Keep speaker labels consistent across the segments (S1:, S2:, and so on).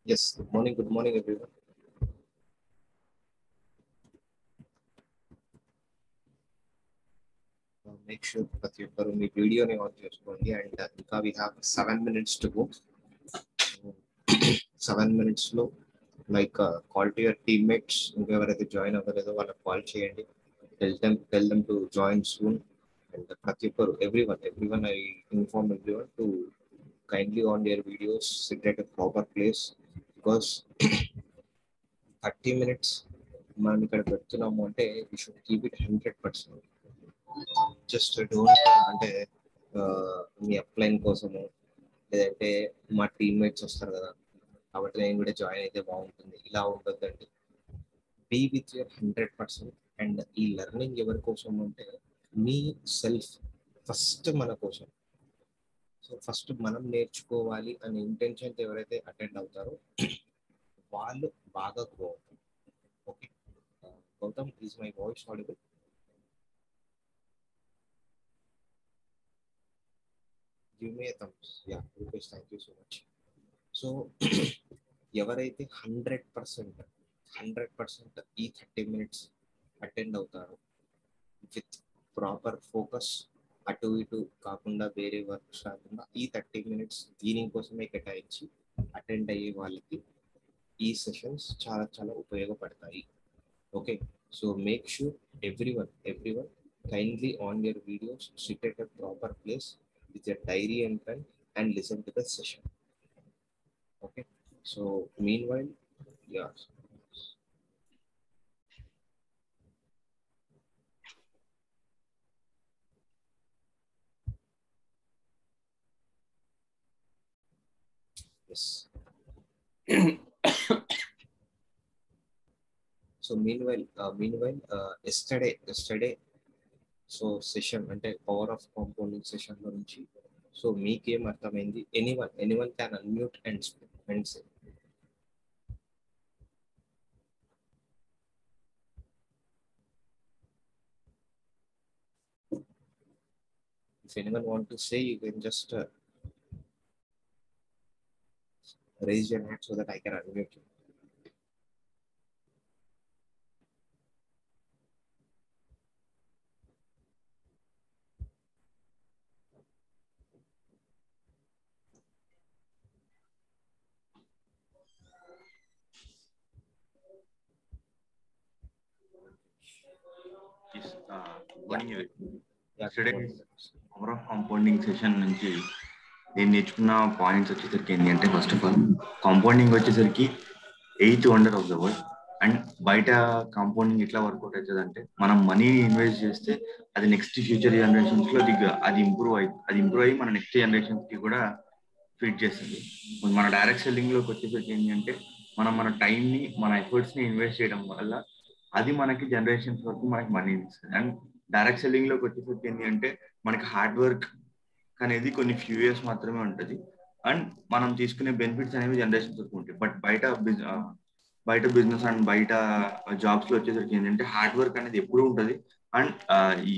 S1: Yes, good morning, good morning, everyone. Uh, Make sure ప్రతి ఒక్కరు మీ వీడియోని ఆన్ చేసుకోండి అండ్ ఇంకా we have seven minutes to go seven minutes లో like call to your teammates ఇంకా ఎవరైతే జాయిన్ అవ్వలేదో వాళ్ళకి కాల్ చేయండి tell them tell them to join soon and ప్రతి ఒక్కరు every one every one I inform every one to kindly on their videos sit at proper place because thirty minutes మనం ఇక్కడ పెడుతున్నాము అంటే we should keep it hundred percent just don't అంటే ఆ, మీ upline కోసము లేదంటే మా టీమ్మేట్స్ వస్తారు కదా కాబట్టి నేను కూడా జాయిన్ అయితే బాగుంటుంది ఇలా ఉంటుందండి be with your hundred percent and ఈ లెర్నింగ్ ఎవరి కోసం అంటే మీ సెల్ఫ్ ఫస్ట్ మన కోసం సో ఫస్ట్ మనం నేర్చుకోవాలి అనే ఇంటెన్షన్తో ఎవరైతే అటెండ్ అవుతారో వాళ్ళు బాగా గ్రో అవుతారు okay Gautam is my voice audible give me thumbs yeah Rupesh thank you so much so ఎవరైతే హండ్రెడ్ పర్సెంట్ హండ్రెడ్ పర్సెంట్ ఈ థర్టీ మినిట్స్ అటెండ్ అవుతారో విత్ ప్రాపర్ ఫోకస్ అటు ఇటు కాకుండా వేరే వర్క్స్ కాకుండా ఈ థర్టీ మినిట్స్ దీనికోసమే కేటాయించి అటెండ్ అయ్యే వాళ్ళకి ఈ సెషన్స్ చాలా చాలా ఉపయోగపడతాయి okay so make sure every one every one kindly on your videos sit at a proper place with your diary and pen and listen to the session. Okay. So meanwhile, yeah. Yes. so meanwhile, uh, meanwhile, uh, yesterday, yesterday so session అంటే power of compounding session లో నుంచి so మీకేం అర్థమైంది any one any one can unmute and and say if anyone want to say you can just uh, raise your hand so that i can unmute you
S2: Yes, uh, morning everyone.
S1: yeah,
S2: Yesterday-
S1: go ahead.
S2: Power of compounding session నుంచి నేను నేర్చుకున్న points వచ్చేసరికి ఏంటి అంటే first of all compounding వచ్చేసరికి eighth wonder of the world and బయట కాంపౌండింగ్ ఎట్లా వర్కౌట్ అవుతుంది అంటే మనం మనీ ఇన్వెస్ట్ చేస్తే అది నెక్స్ట్ ఫ్యూచర్ జనరేషన్స్ లో అది అది ఇంప్రూవ్ అయి అది ఇంప్రూవ్ అయ్యి మన నెక్స్ట్ జనరేషన్స్ కి కూడా ఫిట్ చేస్తుంది మన డైరెక్ట్ సెల్లింగ్ లోకి వచ్చేసరికి ఏంటి అంటే మనం మన టైం ని మన ఎఫర్ట్స్ ని ఇన్వెస్ట్ చేయడం వల్ల అది మనకి జనరేషన్స్ వరకు మనకి మనీ ఇస్తుంది అండ్ డైరెక్ట్ సెల్లింగ్ లోకి వచ్చేసరికి ఏంటి అంటే మనకి హార్డ్ వర్క్ అనేది కొన్ని ఫ్యూ ఇయర్స్ మాత్రమే ఉంటుంది అండ్ మనం తీసుకునే బెనిఫిట్స్ అనేవి జనరేషన్స్ వరకు ఉంటాయి బట్ బయట బిజ్- ఆ, బయట బిజినెస్ అండ్ బయట జాబ్స్ లో వచ్చేసరికి ఏంటంటే హార్డ్ వర్క్ అనేది ఎప్పుడు ఉంటుంది అండ్ ఈ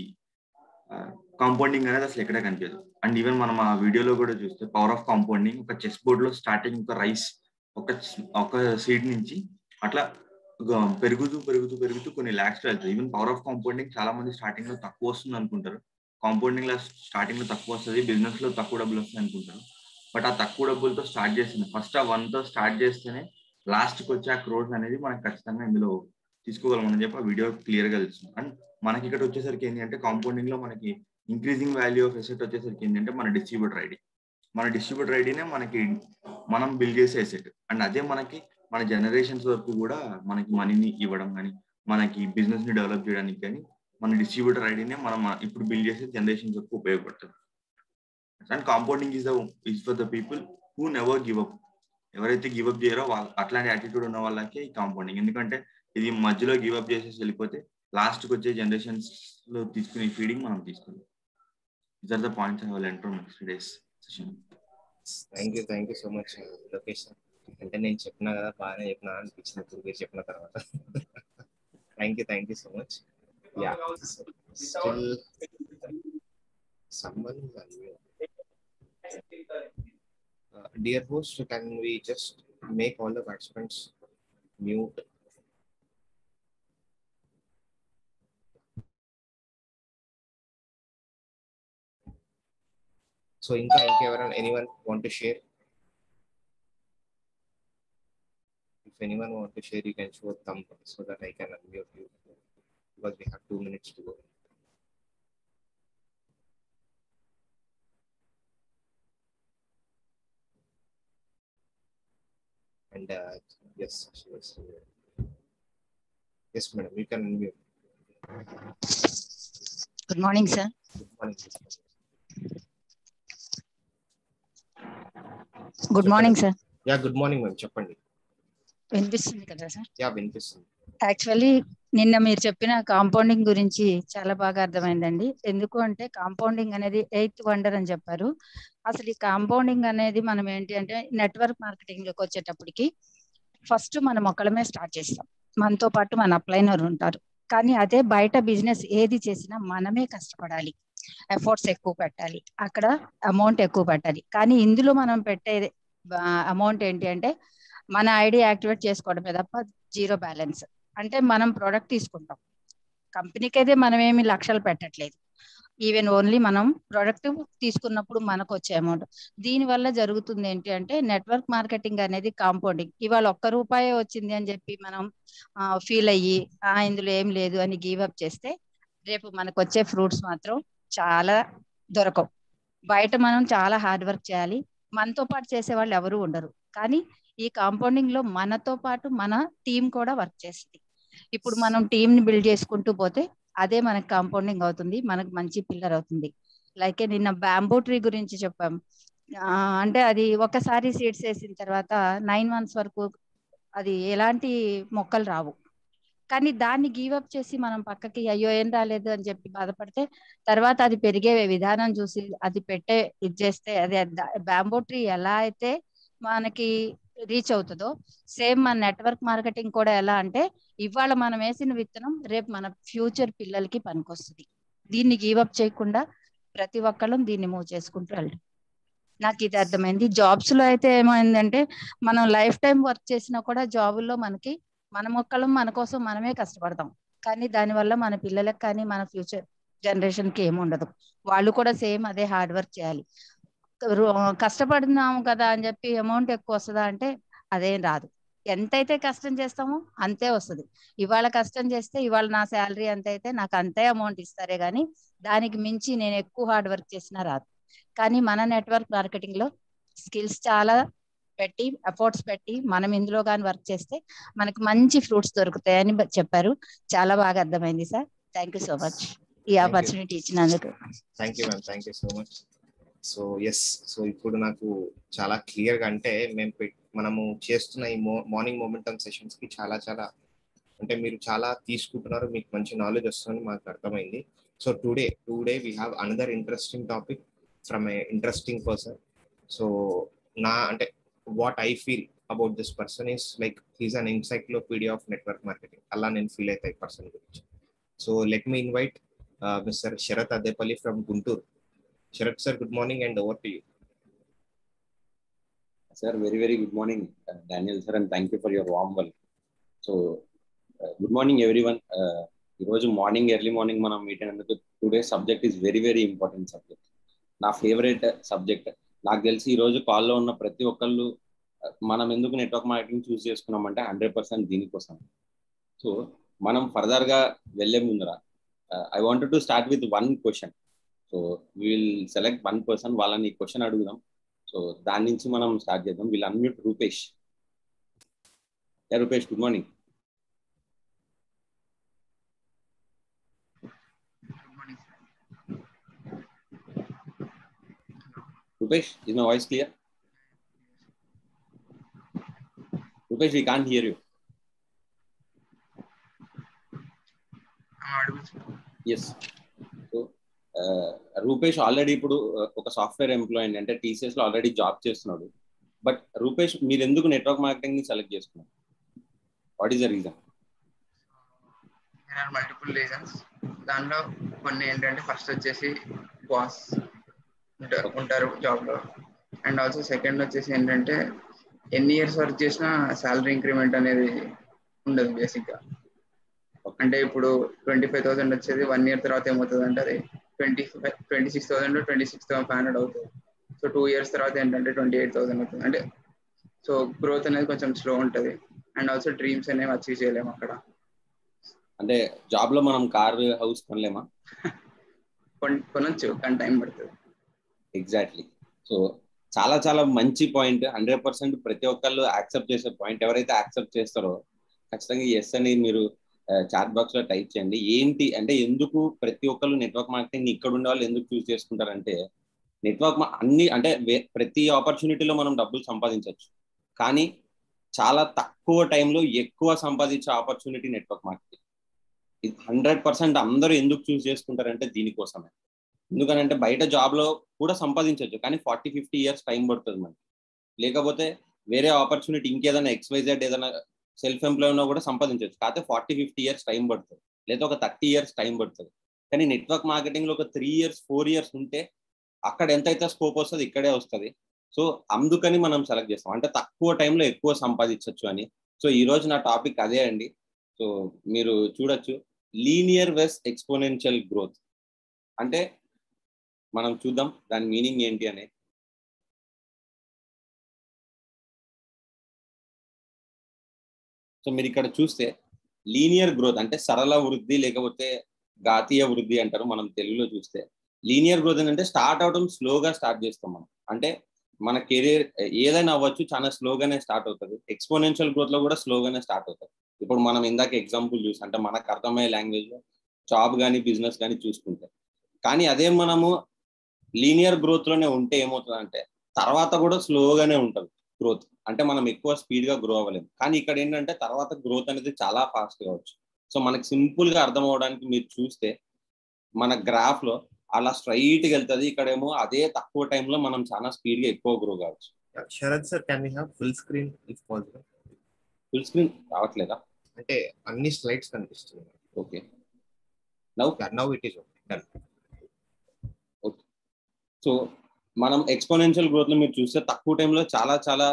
S2: కాంపౌండింగ్ అనేది అసలు ఎక్కడ కనిపించదు అండ్ ఈవెన్ మనం ఆ వీడియోలో కూడా చూస్తే పవర్ ఆఫ్ కాంపౌండింగ్ ఒక చెస్ బోర్డ్ లో స్టార్టింగ్ ఒక రైస్ ఒక ఒక సీడ్ నుంచి అట్లా గ- పెరుగుతూ పెరుగుతూ పెరుగుతూ కొన్ని లాక్స్ లో వెళ్తుంది ఈవెన్ పవర్ ఆఫ్ కాంపౌండింగ్ చాలా మంది స్టార్టింగ్ లో తక్కువ వస్తుంది అనుకుంటారు కాంపౌండింగ్ లో స్టార్టింగ్ లో తక్కువ వస్తుంది బిజినెస్ లో తక్కువ డబ్బులు వస్తాయి అనుకుంటారు బట్ ఆ తక్కువ డబ్బులతో స్టార్ట్ చేస్తుంది ఫస్ట్ ఆ వన్ తో స్టార్ట్ చేస్తేనే లాస్ట్ కి వచ్చే ఆ క్రోడ్స్ అనేది మనకి ఖచ్చితంగా ఇందులో తీసుకోగలం అని చెప్పి ఆ వీడియో క్లియర్ గా తెలుస్తుంది అండ్ మనకి ఇక్కడ వచ్చేసరికి ఏంటి అంటే కాంపౌండింగ్ లో మనకి ఇంక్రీజింగ్ వాల్యూ ఆఫ్ ఎసెట్ వచ్చేసరికి ఏంటంటే మన డిస్ట్రిబ్యూటర్ ఐడి మన డిస్ట్రిబ్యూటర్ ఐడినే మనకి మనం బిల్ చేసే ఎసెట్ అండ్ అదే మనకి మన జనరేషన్స్ వరకు కూడా మనకి మనీని ఇవ్వడం కానీ మనకి బిజినెస్ ని డెవలప్ చేయడానికి కానీ మన డిస్ట్రిబ్యూటర్ ఐడినే మనం ఇప్పుడు బిల్డ్ చేసే జనరేషన్స్ వరకు ఉపయోగపడుతుంది and compounding is the is for the people who never give up ఎవరైతే గివ్ అప్ చేయరో వాళ్ళ అట్లాంటి యాటిట్యూడ్ ఉన్న వాళ్ళకి ఈ కాంపౌండింగ్ ఎందుకంటే ఇది మధ్యలో గివ్ అప్ చేసేసి వెళ్ళిపోతే లాస్ట్ కి వచ్చే జనరేషన్స్ లో తీసుకునే ఫీడింగ్ మనం తీసుకోవాలి is are the points I will enter next days session
S1: thank you thank you so much Lokesh అంటే నేను చెప్పినా కదా బాగానే చెప్పినా అనిపించింది ఇప్పుడు మీరు చెప్పిన తర్వాత thank you thank you so much yeah still summon dear host can we just make all the participants mute. So Inka, Inka, anyone want to share? If anyone want to share, you can show thumb so that I can unmute you because we have two minutes to go. And uh, yes, she was here. Yes, madam, you can unmute.
S3: Good morning, sir.
S1: Good morning.
S3: Good morning sir
S1: yeah good morning ma'am చెప్పండి
S3: వినిపిస్తుంది కదా sir
S1: yeah వినిపిస్తుంది
S3: actually నిన్న మీరు చెప్పిన compounding గురించి చాలా బాగా అర్థమైందండి ఎందుకు అంటే కాంపౌండింగ్ అనేది ఎయిత్ వండర్ అని చెప్పారు అసలు ఈ కాంపౌండింగ్ అనేది మనం ఏంటి అంటే నెట్వర్క్ మార్కెటింగ్ లోకి వచ్చేటప్పటికి ఫస్ట్ మనం ఒక్కడమే స్టార్ట్ చేస్తాం మనతో పాటు మన అప్లైనర్ ఉంటారు కానీ అదే బయట బిజినెస్ ఏది చేసినా మనమే కష్టపడాలి ఎఫర్ట్స్ ఎక్కువ పెట్టాలి అక్కడ అమౌంట్ ఎక్కువ పెట్టాలి కానీ ఇందులో మనం పెట్టే అమౌంట్ ఏంటి అంటే మన ఐడి యాక్టివేట్ చేసుకోవడమే తప్ప జీరో బ్యాలెన్స్ అంటే మనం ప్రోడక్ట్ తీసుకుంటాం కంపెనీకి అయితే మనం ఏమి లక్షలు పెట్టట్లేదు ఈవెన్ ఓన్లీ మనం ప్రోడక్ట్ తీసుకున్నప్పుడు మనకు వచ్చే అమౌంట్ దీని వల్ల జరుగుతుంది ఏంటి అంటే నెట్వర్క్ మార్కెటింగ్ అనేది కాంపౌండింగ్ ఇవాళ ఒక్క రూపాయి వచ్చింది అని చెప్పి మనం ఫీల్ అయ్యి ఆ ఇందులో ఏం లేదు అని గివ్ అప్ చేస్తే రేపు మనకు వచ్చే ఫ్రూట్స్ మాత్రం చాలా దొరకవు బయట మనం చాలా హార్డ్ వర్క్ చేయాలి మనతో పాటు చేసే వాళ్ళు ఎవరు ఉండరు కానీ ఈ కాంపౌండింగ్ లో మనతో పాటు మన టీం కూడా వర్క్ చేస్తుంది ఇప్పుడు మనం టీం ని బిల్డ్ చేసుకుంటూ పోతే అదే మనకి కాంపౌండింగ్ అవుతుంది మనకు మంచి పిల్లర్ అవుతుంది లైక్ నిన్న బ్యాంబూ ట్రీ గురించి చెప్పాం అంటే అది ఒకసారి సీడ్స్ వేసిన తర్వాత నైన్ మంత్స్ వరకు అది ఎలాంటి మొక్కలు రావు కానీ దాన్ని గివ్ అప్ చేసి మనం పక్కకి అయ్యో ఏం రాలేదు అని చెప్పి బాధపడితే తర్వాత అది పెరిగే విధానం చూసి అది పెట్టే ఇది చేస్తే అది బ్యాంబో ట్రీ ఎలా అయితే మనకి రీచ్ అవుతుందో సేమ్ మన నెట్వర్క్ మార్కెటింగ్ కూడా ఎలా అంటే ఇవాళ మనం వేసిన విత్తనం రేపు మన ఫ్యూచర్ పిల్లలకి పనికొస్తుంది దీన్ని గివ్ అప్ చేయకుండా ప్రతి ఒక్కళ్ళం దీన్ని మూవ్ చేసుకుంటూ వెళ్ళడం నాకు ఇది అర్థమైంది జాబ్స్ లో అయితే ఏమైందంటే మనం లైఫ్ టైం వర్క్ చేసినా కూడా జాబుల్లో మనకి మన మొక్కలు మన కోసం మనమే కష్టపడతాం కానీ దానివల్ల మన పిల్లలకు కానీ మన ఫ్యూచర్ జనరేషన్ కి ఏముండదు వాళ్ళు కూడా సేమ్ అదే హార్డ్ వర్క్ చేయాలి కష్టపడుతున్నాము కదా అని చెప్పి అమౌంట్ ఎక్కువ వస్తుందా అంటే అదేం రాదు ఎంతైతే కష్టం చేస్తామో అంతే వస్తుంది ఇవాళ కష్టం చేస్తే ఇవాళ నా శాలరీ ఎంత అయితే నాకు అంతే అమౌంట్ ఇస్తారే కానీ దానికి మించి నేను ఎక్కువ హార్డ్ వర్క్ చేసినా రాదు కానీ మన నెట్వర్క్ మార్కెటింగ్ లో స్కిల్స్ చాలా పెట్టి ఎఫర్ట్స్ పెట్టి మనం ఇందులో కానీ వర్క్ చేస్తే మనకు మంచి ఫ్రూట్స్ దొరుకుతాయని చెప్పారు చాలా బాగా అర్థమైంది sir thank you so much ఈ ఆపర్చునిటీ ఇచ్చినందుకు
S1: thank you ma'am thank you so much so yes so ఇప్పుడు నాకు చాలా క్లియర్ గా అంటే మేము మనము చేస్తున్న ఈ మార్నింగ్ మొమెంటమ్ సెషన్స్ కి చాలా చాలా అంటే మీరు చాలా తీసుకుంటున్నారు మీకు మంచి నాలెడ్జ్ వస్తుందని మాకు అర్థమైంది so today today we have another interesting topic from a interesting person so నా అంటే what I feel about this person is like he's an encyclopedia of network marketing అలా నేను ఫీల్ అవుతాయి పర్సన్ గురించి so let me invite mister Sharath Adepalli from Guntur Sharath sir good morning and over to you
S4: Sir, very, very good morning, uh, Daniel, sir, and thank you for your warm welcome. So, uh, good morning, everyone. Uh, ఈరోజు morning early morning మనం meet అయినందుకు today subject is very very important subject నా favourite subject నాకు తెలిసి ఈ రోజు కాల్లో ఉన్న ప్రతి ఒక్కళ్ళు మనం ఎందుకు నెట్వర్క్ మార్కెటింగ్ చూస్ చేసుకున్నామంటే హండ్రెడ్ పర్సెంట్ దీనికోసం సో మనం ఫర్దర్ గా వెళ్లే ముందర I wanted to start with one question so will select one person వాళ్ళని క్వశ్చన్ అడుగుదాం సో దాని నుంచి మనం స్టార్ట్ చేద్దాం వీళ్ళు unmute Rupesh yeah Rupesh good morning Rupesh is my voice clear Rupesh we can't hear you yes so Rupesh already ఇప్పుడు ఒక సాఫ్ట్వేర్ ఎంప్లాయీ అంటే టీసీఎస్ లో ఆల్రెడీ జాబ్ చేస్తున్నాడు బట్ రూపేష్ మీరు ఎందుకు నెట్వర్క్ మార్కెటింగ్ ని సెలెక్ట్ చేసుకున్నారు what is the reason
S5: multiple reasons దానిలో కొన్ని ఏంటంటే ఫస్ట్ వచ్చేసి బాస్ ఉంటారు జాబ్ లో అండ్ ఆల్సో సెకండ్ వచ్చేసి ఏంటంటే ఎన్ని ఇయర్స్ వర్క్ చేసినా శాలరీ ఇంక్రిమెంట్ అనేది ఉండదు బేసిక్ గా అంటే ఇప్పుడు ట్వంటీ ఫైవ్ థౌసండ్ వచ్చేది వన్ ఇయర్ తర్వాత ఏమవుతుంది అంటే అది twenty five twenty six thousand twenty six thousand five hundred అవుతుంది సో టూ ఇయర్స్ తర్వాత ఏంటంటే ట్వంటీ ఎయిట్ థౌసండ్ అవుతుంది అంటే సో గ్రోత్ అనేది కొంచెం స్లో ఉంటుంది అండ్ ఆల్సో డ్రీమ్స్ అనేవి అచీవ్ చేయలేము అక్కడ
S4: అంటే జాబ్ లో మనం కార్ హౌస్ కొనలేమా
S5: కొన్- కొనొచ్చు కానీ టైం పడుతుంది
S4: ఎగ్జాక్ట్లీ సో చాలా చాలా మంచి పాయింట్ హండ్రెడ్ పర్సెంట్ ప్రతి ఒక్కళ్ళు యాక్సెప్ట్ చేసే పాయింట్ ఎవరైతే యాక్సెప్ట్ చేస్తారో ఖచ్చితంగా ఎస్ అని మీరు చాట్ బాక్స్ లో టైప్ చేయండి ఏంటి అంటే ఎందుకు ప్రతి ఒక్కళ్ళు నెట్వర్క్ మార్కెటింగ్ ఇక్కడ ఉండే వాళ్ళు ఎందుకు చూస్ చేసుకుంటారంటే నెట్వర్క్ అన్ని అంటే వే- ప్రతి ఆపర్చునిటీలో మనం డబ్బులు సంపాదించవచ్చు కానీ చాలా తక్కువ టైంలో ఎక్కువ సంపాదించే ఆపర్చునిటీ నెట్వర్క్ మార్కెటింగ్ ఇది హండ్రెడ్ పర్సెంట్ అందరూ ఎందుకు చూస్ చేసుకుంటారంటే దీనికోసమే ఎందుకనంటే బయట జాబ్ లో కూడా సంపాదించవచ్చు కానీ ఫార్టీ ఫిఫ్టీ ఇయర్స్ టైం పడుతుంది మనకి లేకపోతే వేరే ఆపర్చునిటీ ఇంకేదైనా ఎక్స్వైజెడ్ ఏదైనా సెల్ఫ్ ఎంప్లాయ్ ఉన్నా కూడా సంపాదించవచ్చు కాకపోతే ఫార్టీ ఫిఫ్టీ ఇయర్స్ టైం పడుతుంది లేదా ఒక థర్టీ ఇయర్స్ టైం పడుతుంది కానీ నెట్వర్క్ మార్కెటింగ్ లో ఒక త్రీ ఇయర్స్ ఫోర్ ఇయర్స్ ఉంటే అక్కడ ఎంతైతే స్కోప్ వస్తుంది ఇక్కడే వస్తుంది సో అందుకని మనం సెలెక్ట్ చేస్తాం అంటే తక్కువ టైంలో ఎక్కువ సంపాదించవచ్చు అని సో ఈ రోజు నా టాపిక్ అదే అండి సో మీరు చూడొచ్చు లీనియర్ వెస్ ఎక్స్పోనెన్షియల్ గ్రోత్ అంటే మనం చూద్దాం దాని మీనింగ్ ఏంటి అని సో మీరు ఇక్కడ చూస్తే లీనియర్ గ్రోత్ అంటే సరళ వృద్ధి లేకపోతే ఘాతీయ వృద్ధి అంటారు మనం తెలుగులో చూస్తే లీనియర్ గ్రోత్ ఏంటంటే స్టార్ట్ అవడం స్లోగా స్టార్ట్ చేస్తాం మనం అంటే మన కెరీర్ ఏదైనా అవ్వచ్చు చాలా స్లోగానే స్టార్ట్ అవుతుంది ఎక్స్పోనెన్షియల్ గ్రోత్ లో కూడా స్లోగానే స్టార్ట్ అవుతుంది ఇప్పుడు మనం ఇందాక ఎగ్జాంపుల్ చూసి అంటే మనకు అర్థమయ్యే లాంగ్వేజ్ లో జాబ్ కానీ బిజినెస్ కానీ చూసుకుంటే కానీ అదే మనము లీనియర్ గ్రోత్ లోనే ఉంటే ఏమవుతుందంటే తర్వాత కూడా స్లోగానే ఉంటుంది గ్రోత్ అంటే మనం ఎక్కువ స్పీడ్ గా గ్రో అవ్వలేము కానీ ఇక్కడ ఏంటంటే తర్వాత గ్రోత్ అనేది చాలా ఫాస్ట్ కావచ్చు సో మనకి సింపుల్ గా అర్థం అవడానికి మీరు చూస్తే మన గ్రాఫ్ లో అలా స్ట్రైట్ గా వెళ్తుంది ఇక్కడేమో అదే తక్కువ టైంలో మనం చాలా స్పీడ్ గా ఎక్కువ గ్రో కావచ్చు
S1: Sharath sir can you have full screen if possible
S4: full screen రావట్లేదా
S1: అంటే అన్ని స్లైడ్స్ కనిపిస్తున్నాయి
S4: okay now
S1: now it is done
S4: so మనం ఎక్స్పోనెన్షియల్ గ్రోత్ లో మీరు చూస్తే తక్కువ టైంలో చాలా చాలా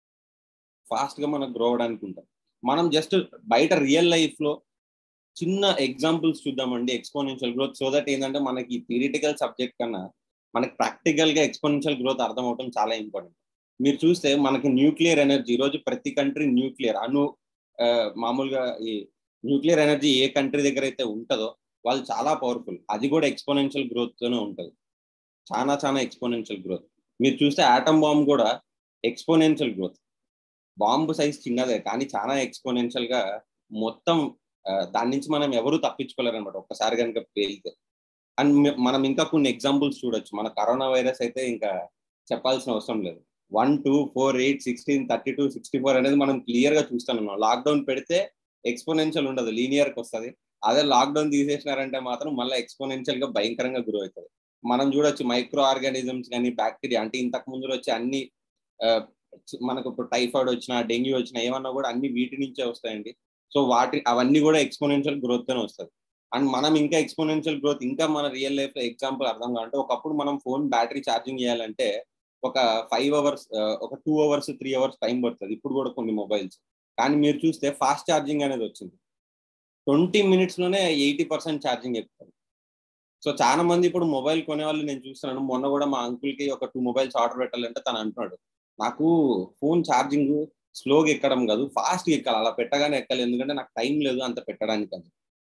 S4: ఫాస్ట్ గా మనకు గ్రో అవడానికి ఉంటాం మనం జస్ట్ బయట రియల్ లైఫ్ లో చిన్న ఎగ్జాంపుల్స్ చూద్దామండి ఎక్స్పోనెన్షియల్ గ్రోత్ సో దట్ ఏంటంటే మనకి థియరిటికల్ సబ్జెక్ట్ కన్నా మనకి ప్రాక్టికల్ గా ఎక్స్పోనెన్షియల్ గ్రోత్ అర్థం అవడం చాలా ఇంపార్టెంట్ మీరు చూస్తే మనకి న్యూక్లియర్ ఎనర్జీ ఈ రోజు ప్రతి కంట్రీ న్యూక్లియర్ అను ఆ, మామూలుగా ఈ న్యూక్లియర్ ఎనర్జీ ఏ కంట్రీ దగ్గర అయితే ఉంటుందో వాళ్ళు చాలా పవర్ఫుల్ అది కూడా ఎక్స్పోనెన్షియల్ గ్రోత్ తోనే ఉంటుంది చాలా చాలా ఎక్స్పోనెన్షియల్ గ్రోత్ మీరు చూస్తే ఆటమ్ బాంబ్ కూడా ఎక్స్పోనెన్షియల్ గ్రోత్ బాంబు సైజ్ చిన్నదే కానీ చాలా ఎక్స్పోనెన్షియల్ గా మొత్తం ఆ, దాని నుంచి మనం ఎవరు తప్పించుకోలేరు అనమాట ఒక్కసారి కనుక పేలితే అండ్ మనం ఇంకా కొన్ని ఎగ్జాంపుల్స్ చూడొచ్చు మన కరోనా వైరస్ అయితే ఇంకా చెప్పాల్సిన అవసరం లేదు one two four eight sixteen thirty two sixty four అనేది మనం క్లియర్ గా చూస్తున్నాం లాక్డౌన్ పెడితే ఎక్స్పోనెన్షియల్ ఉండదు లీనియర్ కి వస్తుంది అదే లాక్డౌన్ తీసేసినారంటే మాత్రం మళ్ళీ ఎక్స్పోనెన్షియల్ గా భయంకరంగా గ్రో అవుతుంది మనం చూడొచ్చు మైక్రో ఆర్గానిజమ్స్ కానీ బ్యాక్టీరియా అంటే ఇంతకు ముందు వచ్చే అన్ని ఆ, చి- మనకు ఇప్పుడు టైఫాయిడ్ వచ్చినా డెంగ్యూ వచ్చినా ఏమన్నా కూడా అన్ని వీటి నుంచే వస్తాయండి సో వాటి అవన్నీ కూడా ఎక్స్పోనెన్షియల్ గ్రోత్ తోనే వస్తుంది అండ్ మనం ఇంకా ఎక్స్పోనెన్షియల్ గ్రోత్ ఇంకా మన రియల్ లైఫ్ లో ఎగ్జాంపుల్ అర్థం కావాలంటే ఒకప్పుడు మనం ఫోన్ బ్యాటరీ ఛార్జింగ్ చేయాలంటే ఒక ఫైవ్ అవర్స్ ఒక two hours three hours time పడుతుంది ఇప్పుడు కూడా కొన్ని మొబైల్స్ కానీ మీరు చూస్తే ఫాస్ట్ ఛార్జింగ్ అనేది వచ్చింది ట్వంటీ మినిట్స్ లోనే ఎయిటీ పర్సెంట్ ఛార్జింగ్ ఎక్కుతుంది సో చాలా మంది ఇప్పుడు మొబైల్ కొనే వాళ్ళు నేను చూస్తున్నాను మొన్న కూడా మా అంకుల్ కి ఒక టూ మొబైల్స్ ఆర్డర్ పెట్టాలంటే తను అంటున్నాడు నాకు ఫోన్ ఛార్జింగ్ స్లోగా ఎక్కడం కాదు ఫాస్ట్ ఎక్కాలి అలా పెట్టగానే ఎక్కాలి ఎందుకంటే నాకు టైం లేదు అంత పెట్టడానికి అని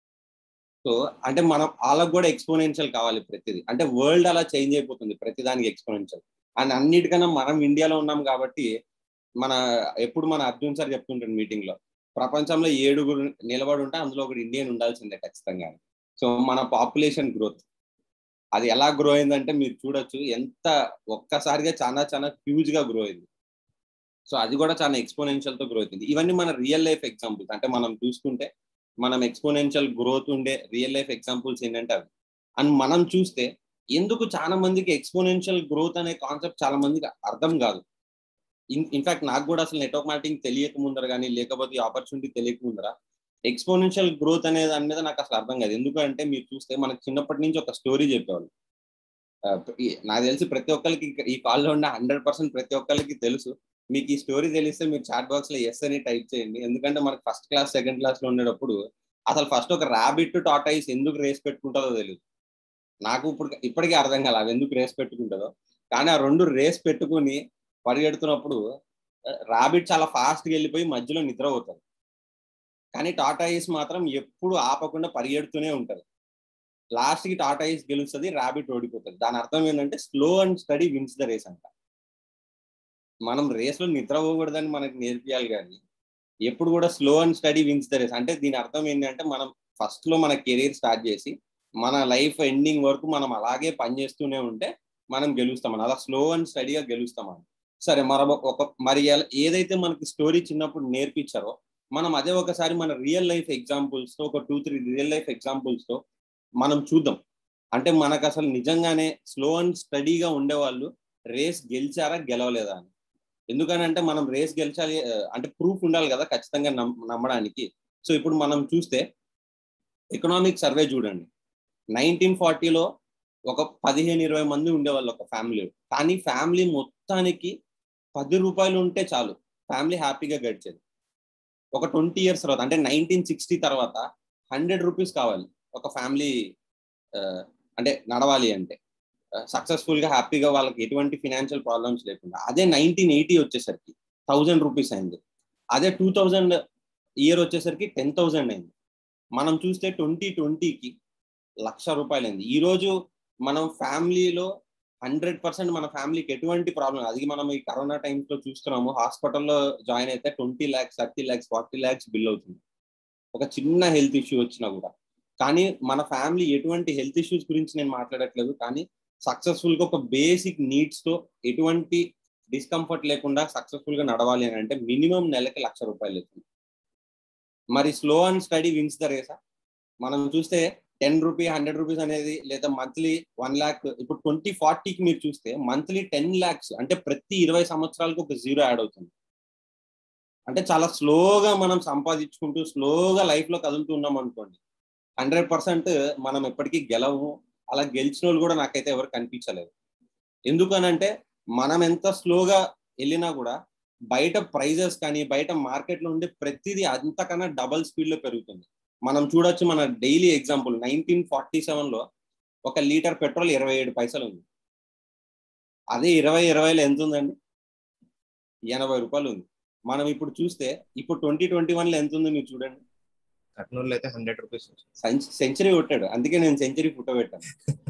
S4: సో అంటే మనం వాళ్ళకి కూడా ఎక్స్పోనెన్షియల్ కావాలి ప్రతిదీ అంటే వరల్డ్ అలా చేంజ్ అయిపోతుంది ప్రతిదానికి ఎక్స్పోనెన్షియల్ అండ్ అన్నిటికన్నా మనం ఇండియాలో ఉన్నాం కాబట్టి మన ఎప్పుడు మన అర్జున్ సార్ చెప్తుంటాడు మీటింగ్ లో ప్రపంచంలో ఏడుగురు నిలబడి ఉంటే అందులో ఒకటి ఇండియన్ ఉండాల్సిందే ఖచ్చితంగా సో మన పాపులేషన్ గ్రోత్ అది ఎలా గ్రో అయిందంటే మీరు చూడొచ్చు ఎంత ఒక్కసారిగా చాలా చాలా హ్యూజ్ గా గ్రో అయింది సో అది కూడా చాలా ఎక్స్పోనెన్షియల్ తో గ్రో అవుతుంది ఇవన్నీ మన రియల్ లైఫ్ ఎగ్జాంపుల్స్ అంటే మనం చూసుకుంటే మనం ఎక్స్పోనెన్షియల్ గ్రోత్ ఉండే రియల్ లైఫ్ ఎగ్జాంపుల్స్ ఏంటంటే అవి అండ్ మనం చూస్తే ఎందుకు చాలా మందికి ఎక్స్పోనెన్షియల్ గ్రోత్ అనే కాన్సెప్ట్ చాలా మందికి అర్థం కాదు ఇన్ఫాక్ట్ నాకు కూడా అసలు నెట్వర్క్ మార్కెటింగ్ తెలియక ముందర కానీ లేకపోతే ఆపర్చునిటీ తెలియక ముందర ఎక్స్పోనెన్షియల్ గ్రోత్ అనే దాని మీద నాకు అసలు అర్థం కాదు ఎందుకంటే మీరు చూస్తే మనకు చిన్నప్పటి నుంచి ఒక స్టోరీ చెప్పేవాళ్ళు ఆ, ఈ- నాకు తెలిసి ప్రతి ఒక్కరికి ఈ కాల్లో ఉన్న హండ్రెడ్ పర్సెంట్ ప్రతి ఒక్కరికి తెలుసు మీకు ఈ స్టోరీ తెలిస్తే మీరు చాట్ బాక్స్ లో ఎస్ అని టైప్ చేయండి ఎందుకంటే మనకు ఫస్ట్ క్లాస్ సెకండ్ క్లాస్ లో ఉండేటప్పుడు అసలు ఫస్ట్ ఒక ర్యాబిట్ టాటాయిస్ ఎందుకు రేస్ పెట్టుకుంటుందో తెలియదు నాకు ఇప్పుడు ఇప్పటికీ అర్థం కాలే అవి ఎందుకు రేస్ పెట్టుకుంటుందో కానీ ఆ రెండు రేస్ పెట్టుకుని పరిగెడుతున్నప్పుడు ర్యాబిట్ చాలా ఫాస్ట్గా వెళ్ళిపోయి మధ్యలో నిద్ర అవుతుంది కానీ టాటాయిస్ మాత్రం ఎప్పుడు ఆపకుండా పరిగెడుతూనే ఉంటుంది లాస్ట్కి టాటాయిస్ గెలుస్తుంది ర్యాబిట్ ఓడిపోతుంది దాని అర్థం ఏంటంటే slow and steady wins the race అంట మనం రేస్లో నిద్ర పోకూడదని మనకి నేర్పియాలి కానీ ఎప్పుడు కూడా slow and steady wins the race అంటే దీని అర్థం ఏంటంటే మనం ఫస్ట్ లో మన కెరీర్ స్టార్ట్ చేసి మన లైఫ్ ఎండింగ్ వరకు మనం అలాగే పనిచేస్తూనే ఉంటే మనం గెలుస్తామని అలా స్లో అండ్ స్టడీగా గెలుస్తామని సరే మన ఒక మరి ఏదైతే మనకి స్టోరీ చిన్నప్పుడు నేర్పించారో మనం అదే ఒకసారి మన రియల్ లైఫ్ ఎగ్జాంపుల్స్ తో ఒక two three real life examples తో మనం చూద్దాం అంటే మనకు అసలు నిజంగానే స్లో అండ్ స్టడీగా ఉండేవాళ్ళు రేస్ గెలిచారా గెలవలేదా అని ఎందుకనంటే మనం రేస్ గెలిచాలి అంటే ప్రూఫ్ ఉండాలి కదా ఖచ్చితంగా నమ్మడానికి సో ఇప్పుడు మనం చూస్తే ఎకనామిక్ సర్వే చూడండి నైన్టీన్ ఫార్టీలో ఒక పదిహేను ఇరవై మంది ఉండేవాళ్ళు ఒక ఫ్యామిలీ కానీ ఫ్యామిలీ మొత్తానికి పది రూపాయలు ఉంటే చాలు ఫ్యామిలీ హ్యాపీగా గడిచేది ఒక ట్వంటీ ఇయర్స్ తర్వాత అంటే నైన్టీన్ సిక్స్టీ తర్వాత హండ్రెడ్ రూపీస్ కావాలి ఒక ఫ్యామిలీ అంటే నడవాలి అంటే సక్సెస్ఫుల్ గా హ్యాపీగా వాళ్ళకి ఎటువంటి ఫినాన్షియల్ ప్రాబ్లమ్స్ లేకుండా అదే నైన్టీన్ ఎయిటీ వచ్చేసరికి థౌజండ్ రూపీస్ అయింది అదే టూ థౌజండ్ ఇయర్ వచ్చేసరికి టెన్ థౌజండ్ అయింది మనం చూస్తే ట్వంటీ ట్వంటీకి లక్ష రూపాయలు అయింది ఈ రోజు మనం ఫ్యామిలీలో హండ్రెడ్ పర్సెంట్ మన ఫ్యామిలీకి ఎటువంటి ప్రాబ్లం అది మనం ఈ కరోనా టైమ్స్ లో చూస్తున్నాము హాస్పిటల్లో జాయిన్ అయితే twenty lakhs thirty lakhs forty lakhs bill అవుతుంది ఒక చిన్న హెల్త్ ఇష్యూ వచ్చినా కూడా కానీ మన ఫ్యామిలీ ఎటువంటి హెల్త్ ఇష్యూస్ గురించి నేను మాట్లాడట్లేదు కానీ సక్సెస్ఫుల్ గా ఒక బేసిక్ నీడ్స్ తో ఎటువంటి డిస్కంఫర్ట్ లేకుండా సక్సెస్ఫుల్ గా నడవాలి అని అంటే మినిమం నెలకి లక్ష రూపాయలు అవుతుంది మరి slow and steady wins the రేసా మనం చూస్తే టెన్ రూపీ హండ్రెడ్ రూపీస్ అనేది లేదా మంత్లీ వన్ ల్యాక్ ఇప్పుడు ట్వంటీ ఫార్టీకి మీరు చూస్తే మంత్లీ టెన్ ల్యాక్స్ అంటే ప్రతి ఇరవై సంవత్సరాలకు ఒక జీరో యాడ్ అవుతుంది అంటే చాలా స్లోగా మనం సంపాదించుకుంటూ స్లోగా లైఫ్ లో కదులుతూ ఉన్నాం అనుకోండి హండ్రెడ్ పర్సెంట్ మనం ఎప్పటికీ గెలవు అలా గెలిచిన వాళ్ళు కూడా నాకైతే ఎవరు కనిపించలేదు ఎందుకనంటే మనం ఎంత స్లోగా వెళ్ళినా కూడా బయట ప్రైజెస్ కానీ బయట మార్కెట్లో ఉండే ప్రతిదీ అంతకన్నా డబల్ స్పీడ్ లో పెరుగుతుంది మనం చూడొచ్చు మన daily example nineteen forty seven లో ఒక లీటర్ పెట్రోల్ ఇరవై ఏడు పైసలు ఉంది అదే ఇరవై ఇరవైలో ఎంత ఉందండి ఎనభై రూపాయలు ఉంది మనం ఇప్పుడు చూస్తే ఇప్పుడు ట్వంటీ ట్వంటీ వన్ లో ఎంత ఉంది మీరు చూడండి
S1: కర్నూలు అయితే హండ్రెడ్ రూపీస్
S4: సెంచరీ కొట్టాడు అందుకే నేను సెంచరీ ఫోటో పెట్టాను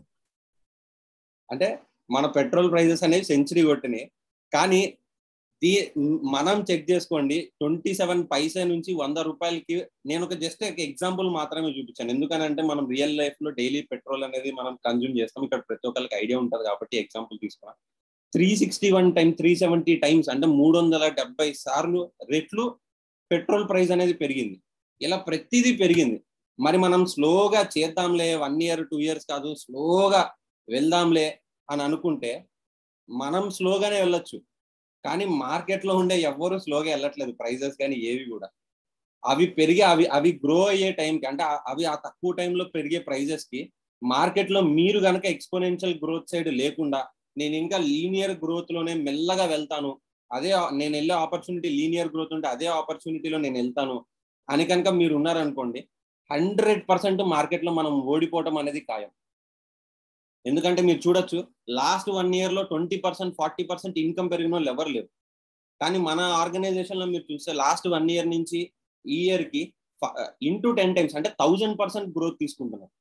S4: అంటే మన పెట్రోల్ ప్రైజెస్ అనేవి సెంచరీ కొట్టినాయి కానీ దీ మనం చెక్ చేసుకోండి ట్వంటీ సెవెన్ పైసా నుంచి వంద రూపాయలకి నేను ఒక జస్ట్ ఒక ఎగ్జాంపుల్ మాత్రమే చూపించాను ఎందుకనంటే మనం రియల్ లైఫ్ లో డైలీ పెట్రోల్ అనేది మనం కన్జ్యూమ్ చేస్తాం ఇక్కడ ప్రతి ఒక్కరికి ఐడియా ఉంటుంది కాబట్టి ఎగ్జాంపుల్ తీసుకున్నాం three sixty one time three seventy times అంటే మూడు వందల డెబ్బై సార్లు రెట్లు పెట్రోల్ ప్రైస్ అనేది పెరిగింది ఇలా ప్రతిదీ పెరిగింది మరి మనం స్లోగా చేద్దాంలే వన్ ఇయర్ టూ ఇయర్స్ కాదు స్లోగా వెళ్దాంలే అని అనుకుంటే మనం స్లోగానే వెళ్ళొచ్చు కానీ మార్కెట్లో ఉండే ఎవ్వరు స్లోగా వెళ్ళట్లేదు ప్రైజెస్ కానీ ఏవి కూడా అవి పెరిగి అవి అవి గ్రో అయ్యే టైంకి అంటే అవి ఆ తక్కువ టైంలో పెరిగే ప్రైజెస్ కి మార్కెట్లో మీరు కనుక ఎక్స్పోనెన్షియల్ గ్రోత్ సైడ్ లేకుండా నేను ఇంకా లీనియర్ గ్రోత్ లోనే మెల్లగా వెళ్తాను అదే నేను వెళ్ళే ఆపర్చునిటీ లీనియర్ గ్రోత్ ఉంటే అదే ఆపర్చునిటీలో నేను వెళ్తాను అని కనుక మీరు ఉన్నారనుకోండి హండ్రెడ్ పర్సెంట్ మార్కెట్లో మనం ఓడిపోవటం అనేది ఖాయం ఎందుకంటే మీరు చూడొచ్చు లాస్ట్ వన్ ఇయర్ లో twenty percent forty percent income పెరిగిన వాళ్ళు ఎవరు లేరు కానీ మన ఆర్గనైజేషన్ లో మీరు చూస్తే లాస్ట్ వన్ ఇయర్ నుంచి ఈ ఇయర్ కి ఇంటూ టెన్ టైమ్స్ అంటే థౌజండ్ పర్సెంట్ గ్రోత్ తీసుకుంటున్నారు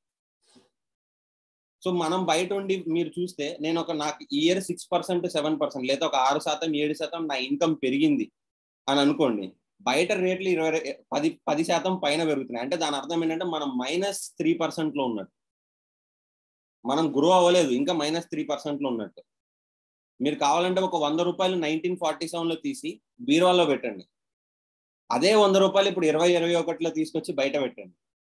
S4: సో మనం బయట ఉండి మీరు చూస్తే నేను ఒక నాకు year six percent seven percent లేదా ఒక ఆరు శాతం ఏడు శాతం నా ఇన్కమ్ పెరిగింది అని అనుకోండి బయట రేట్లు ఇరవై పది పది శాతం పైన పెరుగుతున్నాయి అంటే దాని అర్థం ఏంటంటే మనం మైనస్ త్రీ పర్సెంట్ లో ఉన్నట్టు మనం గ్రో అవ్వలేదు ఇంకా మైనస్ త్రీ పర్సెంట్ లో ఉన్నట్టు మీరు కావాలంటే ఒక వంద రూపాయలు నైన్టీన్ ఫార్టీ సెవెన్ లో తీసి బీరువాలో పెట్టండి అదే వంద రూపాయలు ఇప్పుడు ఇరవై ఇరవై ఒకటిలో తీసుకొచ్చి బయట పెట్టండి